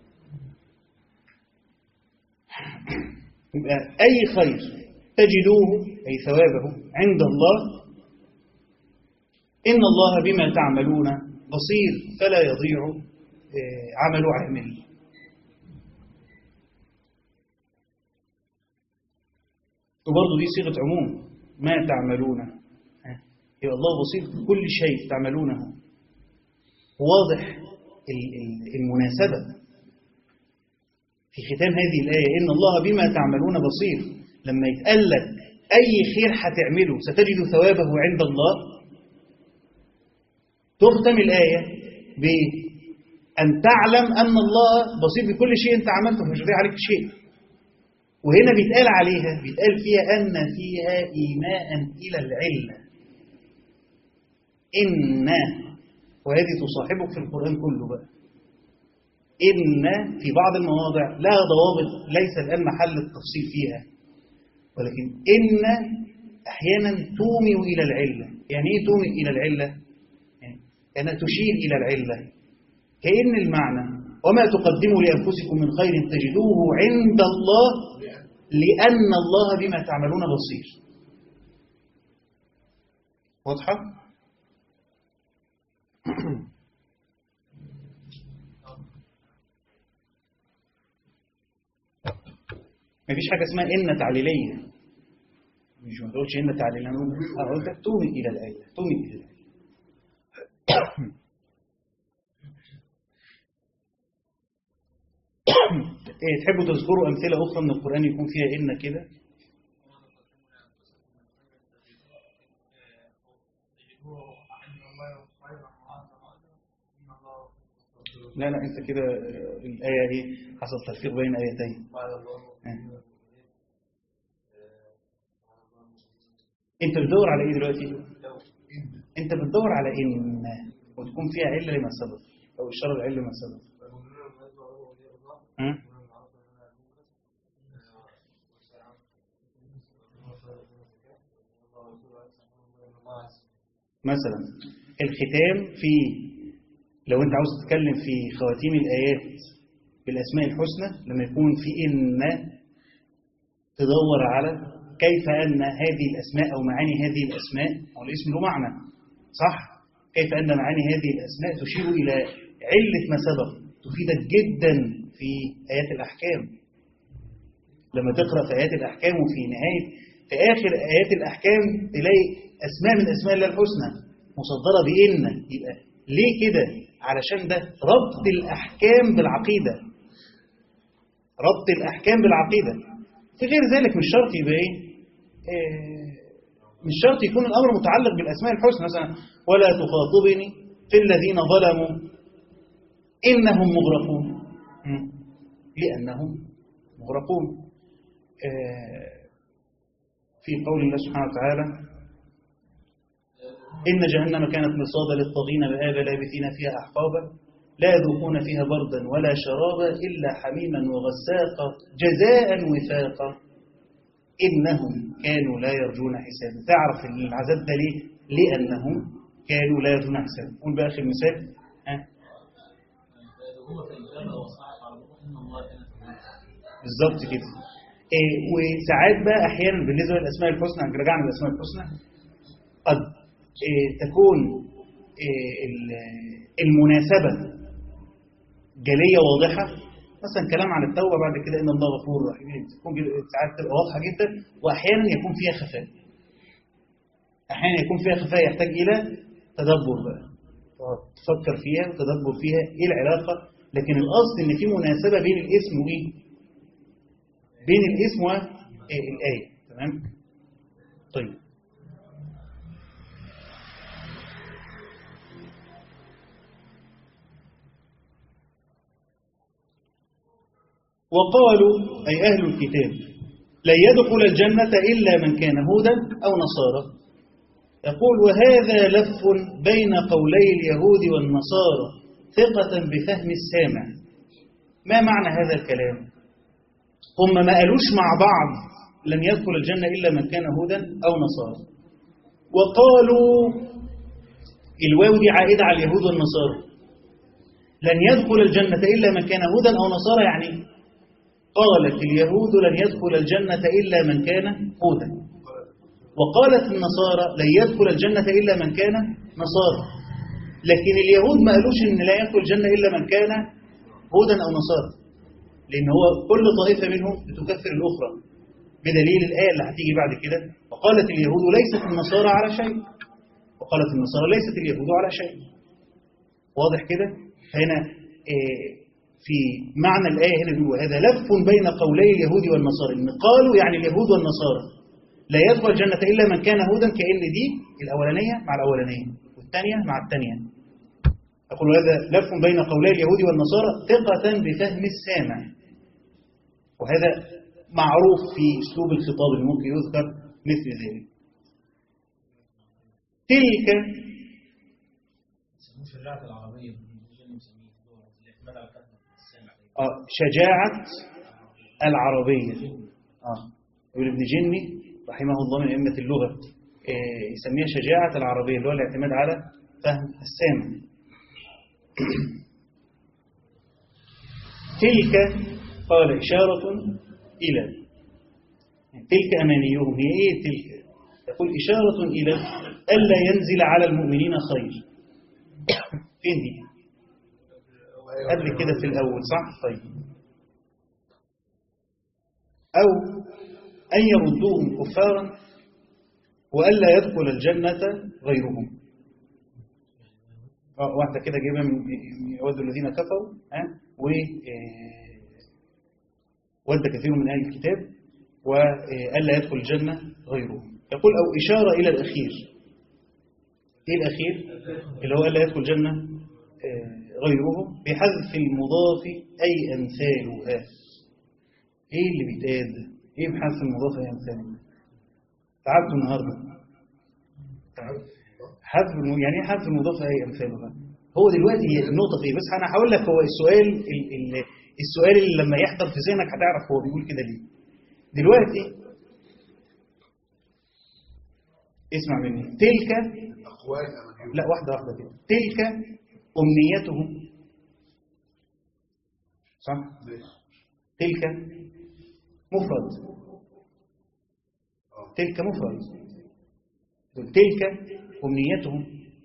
يبقى أي خير تجدوه أي ثوابه عند الله إن الله بما تعملون بصير فلا يضيع آه، عمل عامل وبرضه دي صيغة عموم ما تعملون ها، يبقى الله بصير بكل شيء تعملونه واضح ال- ال- المناسبة في ختام هذه الآية إن الله بما تعملون بصير لما يتقال لك أي خير هتعمله ستجد ثوابه عند الله تختم الآية بأن تعلم أن الله بصير بكل شيء أنت عملته مش هيضيع عليك شيء وهنا بيتقال عليها بيتقال فيها أن فيها إيماء إلى العلة إن وهذه تصاحبك في القرآن كله بقى إن في بعض المواضع لها ضوابط ليس الآن محل التفصيل فيها ولكن إن أحيانا تومي إلى العلة يعني إيه تومي إلى العلة؟ يعني أنا تشير إلى العلة كأن المعنى وما تقدموا لأنفسكم من خير تجدوه عند الله لأن الله بما تعملون بصير واضحة؟ مفيش حاجة اسمها إن تعليلية مش ما تقولش إن تعليلية أنا أقول- أقول لك تومي إلى الآية تومي إلى الآية إيه تحبوا تذكروا أمثلة أخرى من القرآن يكون فيها إن كده لا لا أنت كده آه، الآية إيه حصل تلفيق بين آيتين آه. أنت بتدور على إيه دلوقتي؟ أنت بتدور على إن وتكون فيها علة لما سبق أو إشارة العلة لما سبق ها؟ مثلا الختام في لو انت عاوز تتكلم في خواتيم الآيات بالأسماء الحسنى لما يكون في إن تدور على كيف أن هذه الأسماء أو معاني هذه الأسماء أو الاسم له معنى صح؟ كيف أن معاني هذه الأسماء تشير إلى علة ما سبق تفيدك جدا في آيات الأحكام لما تقرأ في آيات الأحكام وفي نهاية في آخر آيات الأحكام تلاقي أسماء من أسماء الله الحسنى مصدرة بإن يبقى ليه كده علشان ده ربط الأحكام بالعقيدة ربط الأحكام بالعقيدة في غير ذلك مش شرط يبقى إيه آه، مش شرط يكون الأمر متعلق بالأسماء الحسنى مثلا ولا تخاطبني في الذين ظلموا إنهم مغرقون مم. لأنهم مغرقون آه، في قول الله سبحانه وتعالى إن جهنم كانت مرصادا للطاغين مآبا لابثين فيها أحقابا لا يذوقون فيها بردا ولا شرابا إلا حميما وغساقا جزاء وفاقا إنهم كانوا لا يرجون حسابا تعرف العذاب ده ليه؟ لأنهم كانوا لا يرجون حسابا قول بقى آخر مثال ها هو في الجنة وصاحب على الله إن الله كان توابا بالظبط كده إيه وساعات بقى احيانا بالنسبه للاسماء الحسنى رجعنا للاسماء الحسنى قد إيه تكون إيه ال- المناسبه جليه واضحه مثلا كلام عن التوبه بعد كده ان الله غفور رحيم تكون جد- ساعات تبقى واضحه جدا واحيانا يكون فيها خفاء احيانا يكون فيها خفاء يحتاج الى تدبر بقى تقعد تفكر فيها وتدبر فيها ايه العلاقه لكن الاصل ان في مناسبه بين الاسم وايه بين الاسم والآية تمام طيب وقالوا أي أهل الكتاب لن يدخل الجنة إلا من كان هودا أو نصارى يقول وهذا لف بين قولي اليهود والنصارى ثقة بفهم السامع ما معنى هذا الكلام هم ما قالوش مع بعض لن يدخل الجنة إلا من كان هودا أو نصارى وقالوا الواو دي عائدة على اليهود والنصارى لن يدخل الجنة إلا من كان هودا أو نصارى يعني قالت اليهود لن يدخل الجنة إلا من كان هودا وقالت النصارى لن يدخل الجنة إلا من كان نصارى لكن اليهود ما قالوش إن لا يدخل الجنة إلا من كان هودا أو نصارى لأن هو كل طائفة منهم بتكفر الأخرى بدليل الآية اللي هتيجي بعد كده وقالت اليهود ليست النصارى على شيء وقالت النصارى ليست اليهود على شيء واضح كده فهنا آه، في معنى الآية هنا بيقول هذا لف بين قولي اليهود والنصارى إن قالوا يعني اليهود والنصارى لا يدخل الجنة إلا من كان هودا كأن دي الأولانية مع الأولانية والثانية مع الثانية أقول هذا لف بين قولي اليهود والنصارى ثقة بفهم السامع وهذا معروف في أسلوب الخطاب اللي ممكن يذكر مثل ذلك تلك يسموه شجاعة العربية بالإنجليزية مسميه اللغة الاعتماد على فهم السامع آه، شجاعة العربية آه. يقول ابن جني رحمه الله من أئمة اللغة آه، يسميها شجاعة العربية اللي هو الاعتماد على فهم السامع تلك قال إشارة إلى تلك أمانيهم هي إيه تلك يقول إشارة إلى ألا ينزل على المؤمنين خير فين دي قبل كده في الأول صح طيب أو أن يردوهم كفارا وألا يدخل الجنة غيرهم آه، واحدة كده جايبها من من يود الذين كفروا ها و آه، ود كثير من أهل الكتاب وألا يدخل الجنة غيرهم يقول أو إشارة إلى الأخير إيه الأخير اللي هو ألا يدخل الجنة آه، غيرهم بحذف المضاف أي أمثالها إيه اللي بيتقال ده؟ إيه بحذف المضاف أي أمثالها تعبت النهاردة تعبت حذف الم- يعني ايه حذف المضاف اي امثالها هو دلوقتي هي النقطه في إيه؟ بس انا هقول لك هو السؤال ال ال السؤال اللي لما يحضر في ذهنك هتعرف هو بيقول كده ليه دلوقتي اسمع مني تلك أقوال أمانيهم لا واحده واحده كده تلك امنيتهم صح ماشي تلك مفرد آه. تلك مفرد دول تلك أمنيتهم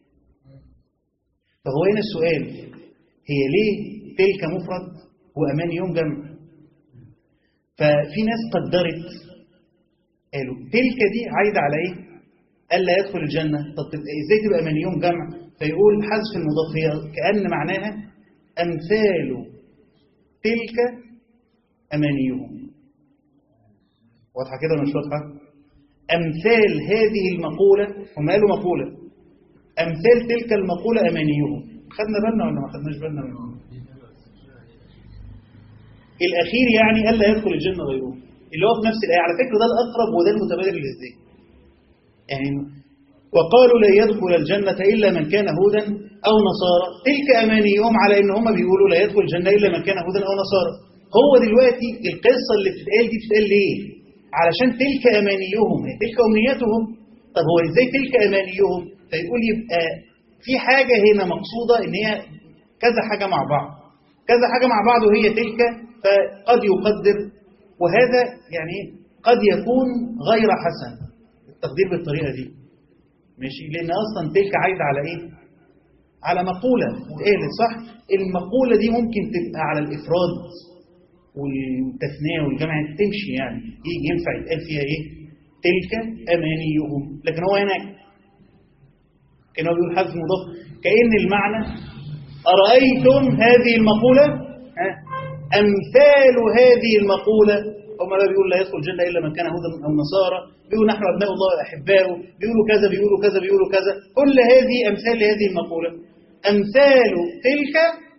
فهو هنا السؤال هي ليه تلك مفرد وأمانيهم جمع ففي ناس قدرت قالوا تلك دي عايدة على ايه ألا يدخل الجنة طب تبقى ازاي تبقى أمانيهم جمع فيقول حذف المضاف هي كأن معناها أمثال تلك أمانيهم واضحة كده ولا مش واضحة أمثال هذه المقولة هم قالوا مقولة أمثال تلك المقولة أمانيهم خدنا بالنا ولا ما خدناش بالنا منهم الأخير يعني ألا يدخل الجنة غيره اللي هو في نفس الآية على فكرة ده الأقرب وده المتبادر للذهن يعني وقالوا لا يدخل الجنة إلا من كان هودا أو نصارى تلك أمانيهم على إن هم بيقولوا لا يدخل الجنة إلا من كان هودا أو نصارى هو دلوقتي القصة اللي بتتقال دي بتتقال ليه علشان تلك أمانيهم هي تلك أمنيتهم طب هو إزاي تلك أمانيهم فيقول يبقى في حاجة هنا مقصودة إن هي كذا حاجة مع بعض كذا حاجة مع بعض وهي تلك فقد يقدر وهذا يعني قد يكون غير حسن التقدير بالطريقة دي ماشي لأن أصلا تلك عايدة على إيه على مقولة اتقالت صح المقولة دي ممكن تبقى على الإفراد والتثنية والجمع تمشي يعني يجي ينفع يتقال فيها إيه تلك أمانيهم لكن هو هنا كان هو بيقول حذف مضاف كأن المعنى أرأيتم هذه المقولة ها؟ أمثال هذه المقولة هم لا بيقول لا يدخل الجنة إلا من كان هودا أو نصارى بيقولوا نحن أبناء الله وأحباؤه بيقولوا كذا بيقولوا كذا بيقولوا كذا كل هذه أمثال لهذه المقولة أمثال تلك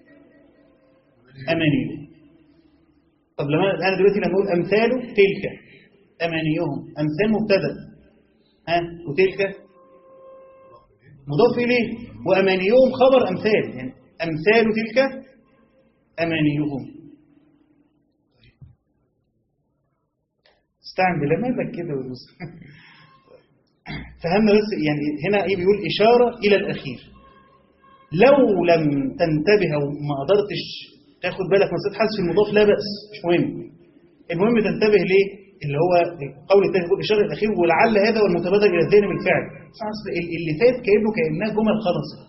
أمانيهم طب لما أنا دلوقتي لما أقول أمثال تلك أمانيهم أمثال مبتدأ ها وتلك مضاف إليه وأمانيهم خبر أمثال يعني أمثال تلك أمانيهم استعن بالله مالك كده والمس فهمنا بس يعني هنا ايه بيقول إشارة إلى الأخير لو لم تنتبه أو ما قدرتش تاخد بالك من صوت حذف المضاف لا بأس مش مهم المهم تنتبه ليه اللي هو القول الثاني يقول إشارة الأخير ولعل هذا هو المتبادر إلى الذهن بالفعل اللي فات كأنه كأنها جمل خلصت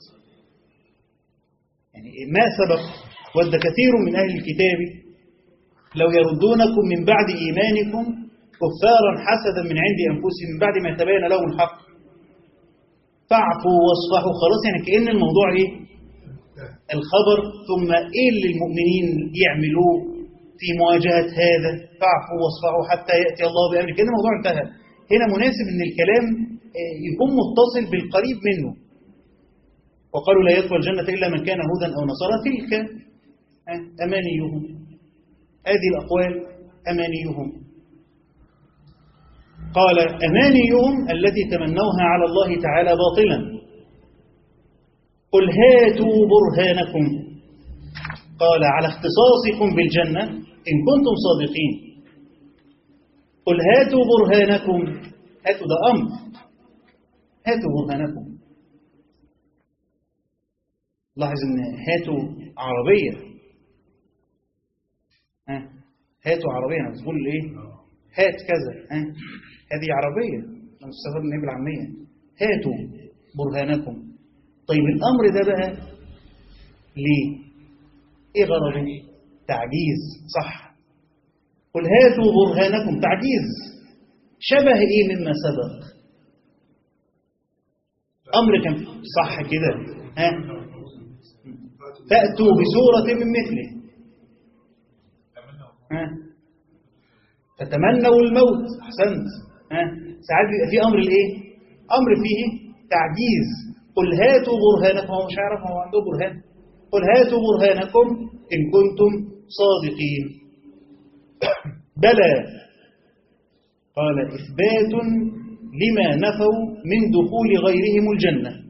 يعني ما سبق ود كثير من أهل الكتاب لو يردونكم من بعد إيمانكم كفارا حسدا من عند أنفسهم من بعد ما تبين لهم الحق فاعفوا واصفحوا خلاص يعني كأن الموضوع إيه الخبر ثم إيه اللي المؤمنين يعملوه في مواجهة هذا فاعفوا واصفحوا حتى يأتي الله بأمره كأن الموضوع انتهى هنا مناسب أن الكلام يكون متصل بالقريب منه وقالوا لا يدخل الجنة إلا من كان هودا أو نصارى تلك أمانيهم هذه الأقوال أمانيهم قال أمانيهم التي تمنوها على الله تعالى باطلا قل هاتوا برهانكم قال على اختصاصكم بالجنة إن كنتم صادقين قل هاتوا برهانكم هاتوا ده أمر هاتوا برهانكم لاحظ ان هاتوا عربية ها هاتوا عربية انا بتقول ايه هات كذا ها هذه عربية انا استخدم النبي العامية هاتوا برهانكم طيب الامر ده بقى ليه ايه غرضه تعجيز صح قل هاتوا برهانكم تعجيز شبه ايه مما سبق امر كان صح كده ها فأتوا بسورة من مثله ها فتمنوا الموت أحسنت ها ساعات بيبقى فيه أمر الإيه أمر فيه تعجيز قل هاتوا برهانكم هو مش عارف هو عنده برهان قل هاتوا برهانكم إن كنتم صادقين بلى قال إثبات لما نفوا من دخول غيرهم الجنة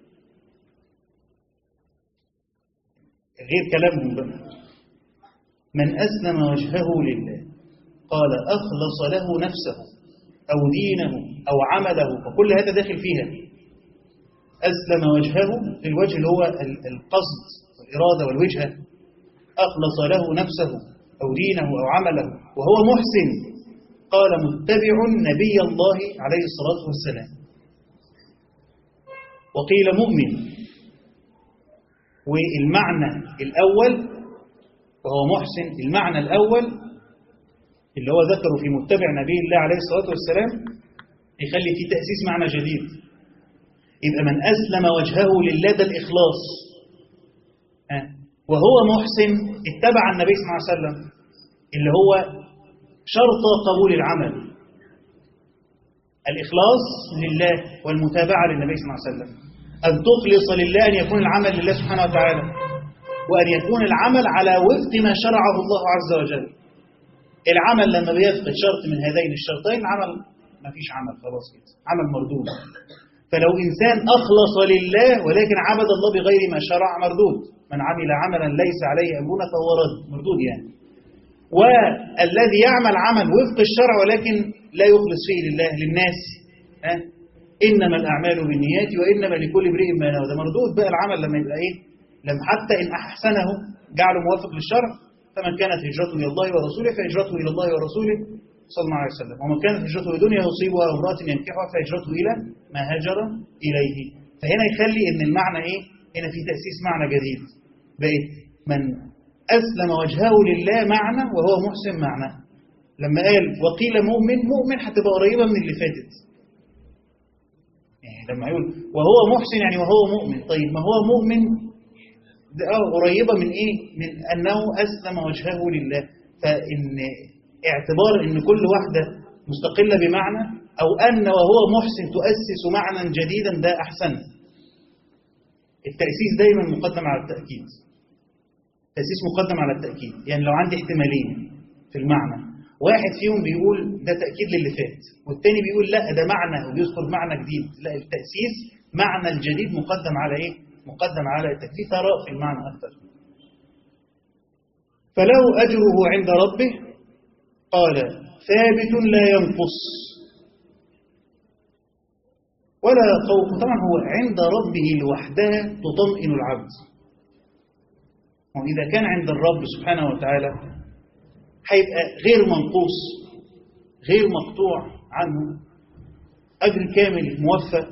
غير كلامهم بقى من أسلم وجهه لله قال أخلص له نفسه أو دينه أو عمله فكل هذا داخل فيها أسلم وجهه في الوجه اللي هو القصد والإرادة والوجهة أخلص له نفسه أو دينه أو عمله وهو محسن قال متبع نبي الله عليه الصلاة والسلام وقيل مؤمن والمعنى الأول وهو محسن المعنى الأول اللي هو ذكره في متبع نبي الله عليه الصلاة والسلام يخلي فيه تأسيس معنى جديد يبقى من أسلم وجهه لله ده الإخلاص وهو محسن اتبع النبي صلى الله عليه وسلم اللي هو شرط قبول العمل الإخلاص لله والمتابعة للنبي صلى الله عليه وسلم أن تخلص لله أن يكون العمل لله سبحانه وتعالى وأن يكون العمل على وفق ما شرعه الله عز وجل العمل لما بيفقد شرط من هذين الشرطين العمل ما فيش عمل خلاص كده عمل مردود فلو إنسان أخلص لله ولكن عبد الله بغير ما شرع مردود من عمل عملا ليس عليه أمرنا فهو رد مردود يعني والذي يعمل عمل وفق الشرع ولكن لا يخلص فيه لله للناس ها إنما الأعمال بالنيات وإنما لكل امرئ ما نوى ده مردود بقى العمل لما يبقى إيه لما حتى إن أحسنه جعله موافق للشرع فمن كانت هجرته إلى الله ورسوله فهجرته إلى الله ورسوله صلى الله عليه وسلم ومن كانت هجرته لدنيا يصيبها أو امرأة ينكحها فهجرته إلى ما هاجر إليه فهنا يخلي إن المعنى إيه هنا في تأسيس معنى جديد بقت من أسلم وجهه لله معنى وهو محسن معنى لما قال وقيل مؤمن مؤمن هتبقى قريبة من اللي فاتت يعني لما يقول وهو محسن يعني وهو مؤمن طيب ما هو مؤمن ده آه قريبة من إيه من أنه أسلم وجهه لله فإن اعتبار أن كل واحدة مستقلة بمعنى أو أن وهو محسن تؤسس معنى جديدا ده أحسن التأسيس دايما مقدم على التأكيد تأسيس مقدم على التأكيد يعني لو عندي احتمالين في المعنى واحد فيهم بيقول ده تأكيد للي فات والتاني بيقول لا ده معنى وبيذكر معنى جديد لا التأسيس معنى الجديد مقدم على ايه مقدم على التأكيد ثراء في المعنى أكثر فله أجره عند ربه قال ثابت لا ينقص ولا خوف طبعا هو عند ربه لوحدها تطمئن العبد وإذا كان عند الرب سبحانه وتعالى هيبقى غير منقوص غير مقطوع عنه أجر كامل موفى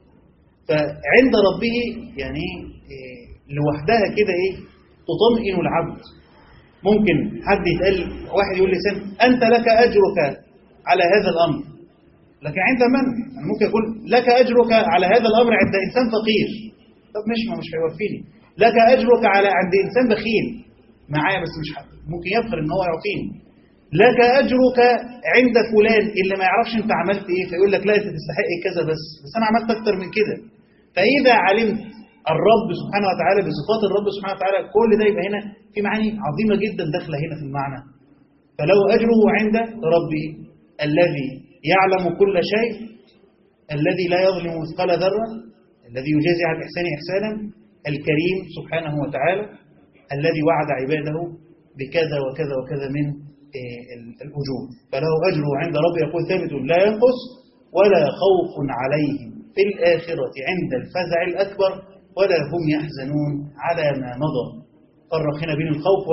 فعند ربه يعني إيه لوحدها كده إيه تطمئن العبد ممكن حد يتقال واحد يقول لسان أنت لك أجرك على هذا الأمر لكن عند من؟ يعني ممكن يقول لك أجرك على هذا الأمر عند إنسان فقير طب مش ما مش هيوفيني لك أجرك على عند إنسان بخيل معايا بس مش حد. ممكن يبخل إن هو يعطيني لك أجرك عند فلان اللي ما يعرفش أنت عملت إيه فيقول لك لا أنت تستحق كذا بس بس أنا عملت أكتر من كده فإذا علمت الرب سبحانه وتعالى بصفات الرب سبحانه وتعالى كل ده يبقى هنا في معاني عظيمة جدا داخلة هنا في المعنى فلو أجره عند ربي الذي يعلم كل شيء الذي لا يظلم مثقال ذرة الذي يجازي على الإحسان إحسانا الكريم سبحانه وتعالى الذي وعد عباده بكذا وكذا وكذا من الأجور فله أجره عند ربي يقول ثابت لا ينقص ولا خوف عليهم في الآخرة عند الفزع الأكبر ولا هم يحزنون على ما مضى فرق هنا بين الخوف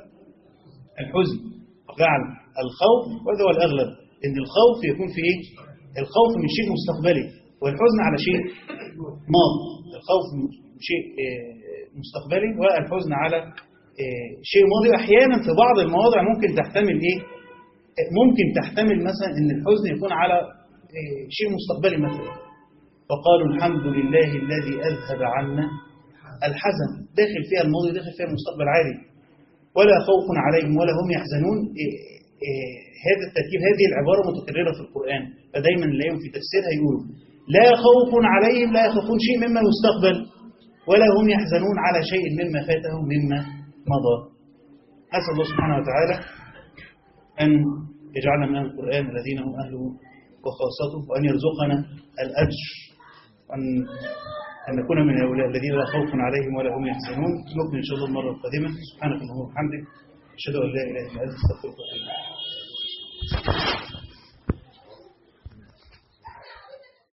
والحزن فعل الخوف وهذا هو الأغلب إن الخوف يكون في إيه؟ الخوف من شيء مستقبلي والحزن على شيء ماضي الخوف من شيء مستقبلي والحزن على شيء ماضي أحيانا في بعض المواضع ممكن تحتمل إيه؟ ممكن تحتمل مثلا إن الحزن يكون على شيء مستقبلي مثلا فقالوا الحمد لله الذي أذهب عنا الحزن داخل فيها الماضي داخل فيها المستقبل عادي ولا خوف عليهم ولا هم يحزنون إيه إيه هذا التركيب هذه العبارة متكررة في القرآن فدايما نلاقيهم في تفسيرها يقولوا لا خوف عليهم لا يخافون شيء مما يستقبل ولا هم يحزنون على شيء مما فاتهم مما مضى أسأل الله سبحانه وتعالى أن يجعلنا من القرآن الذين هم أهله وخاصته وأن يرزقنا الأجر وأن أن نكون من هؤلاء الذين لا خوف عليهم ولا هم يحزنون نكمل إن شاء الله المرة القادمة سبحانك اللهم وبحمدك أشهد أن لا إله إلا أنت أستغفرك وأتوب إليك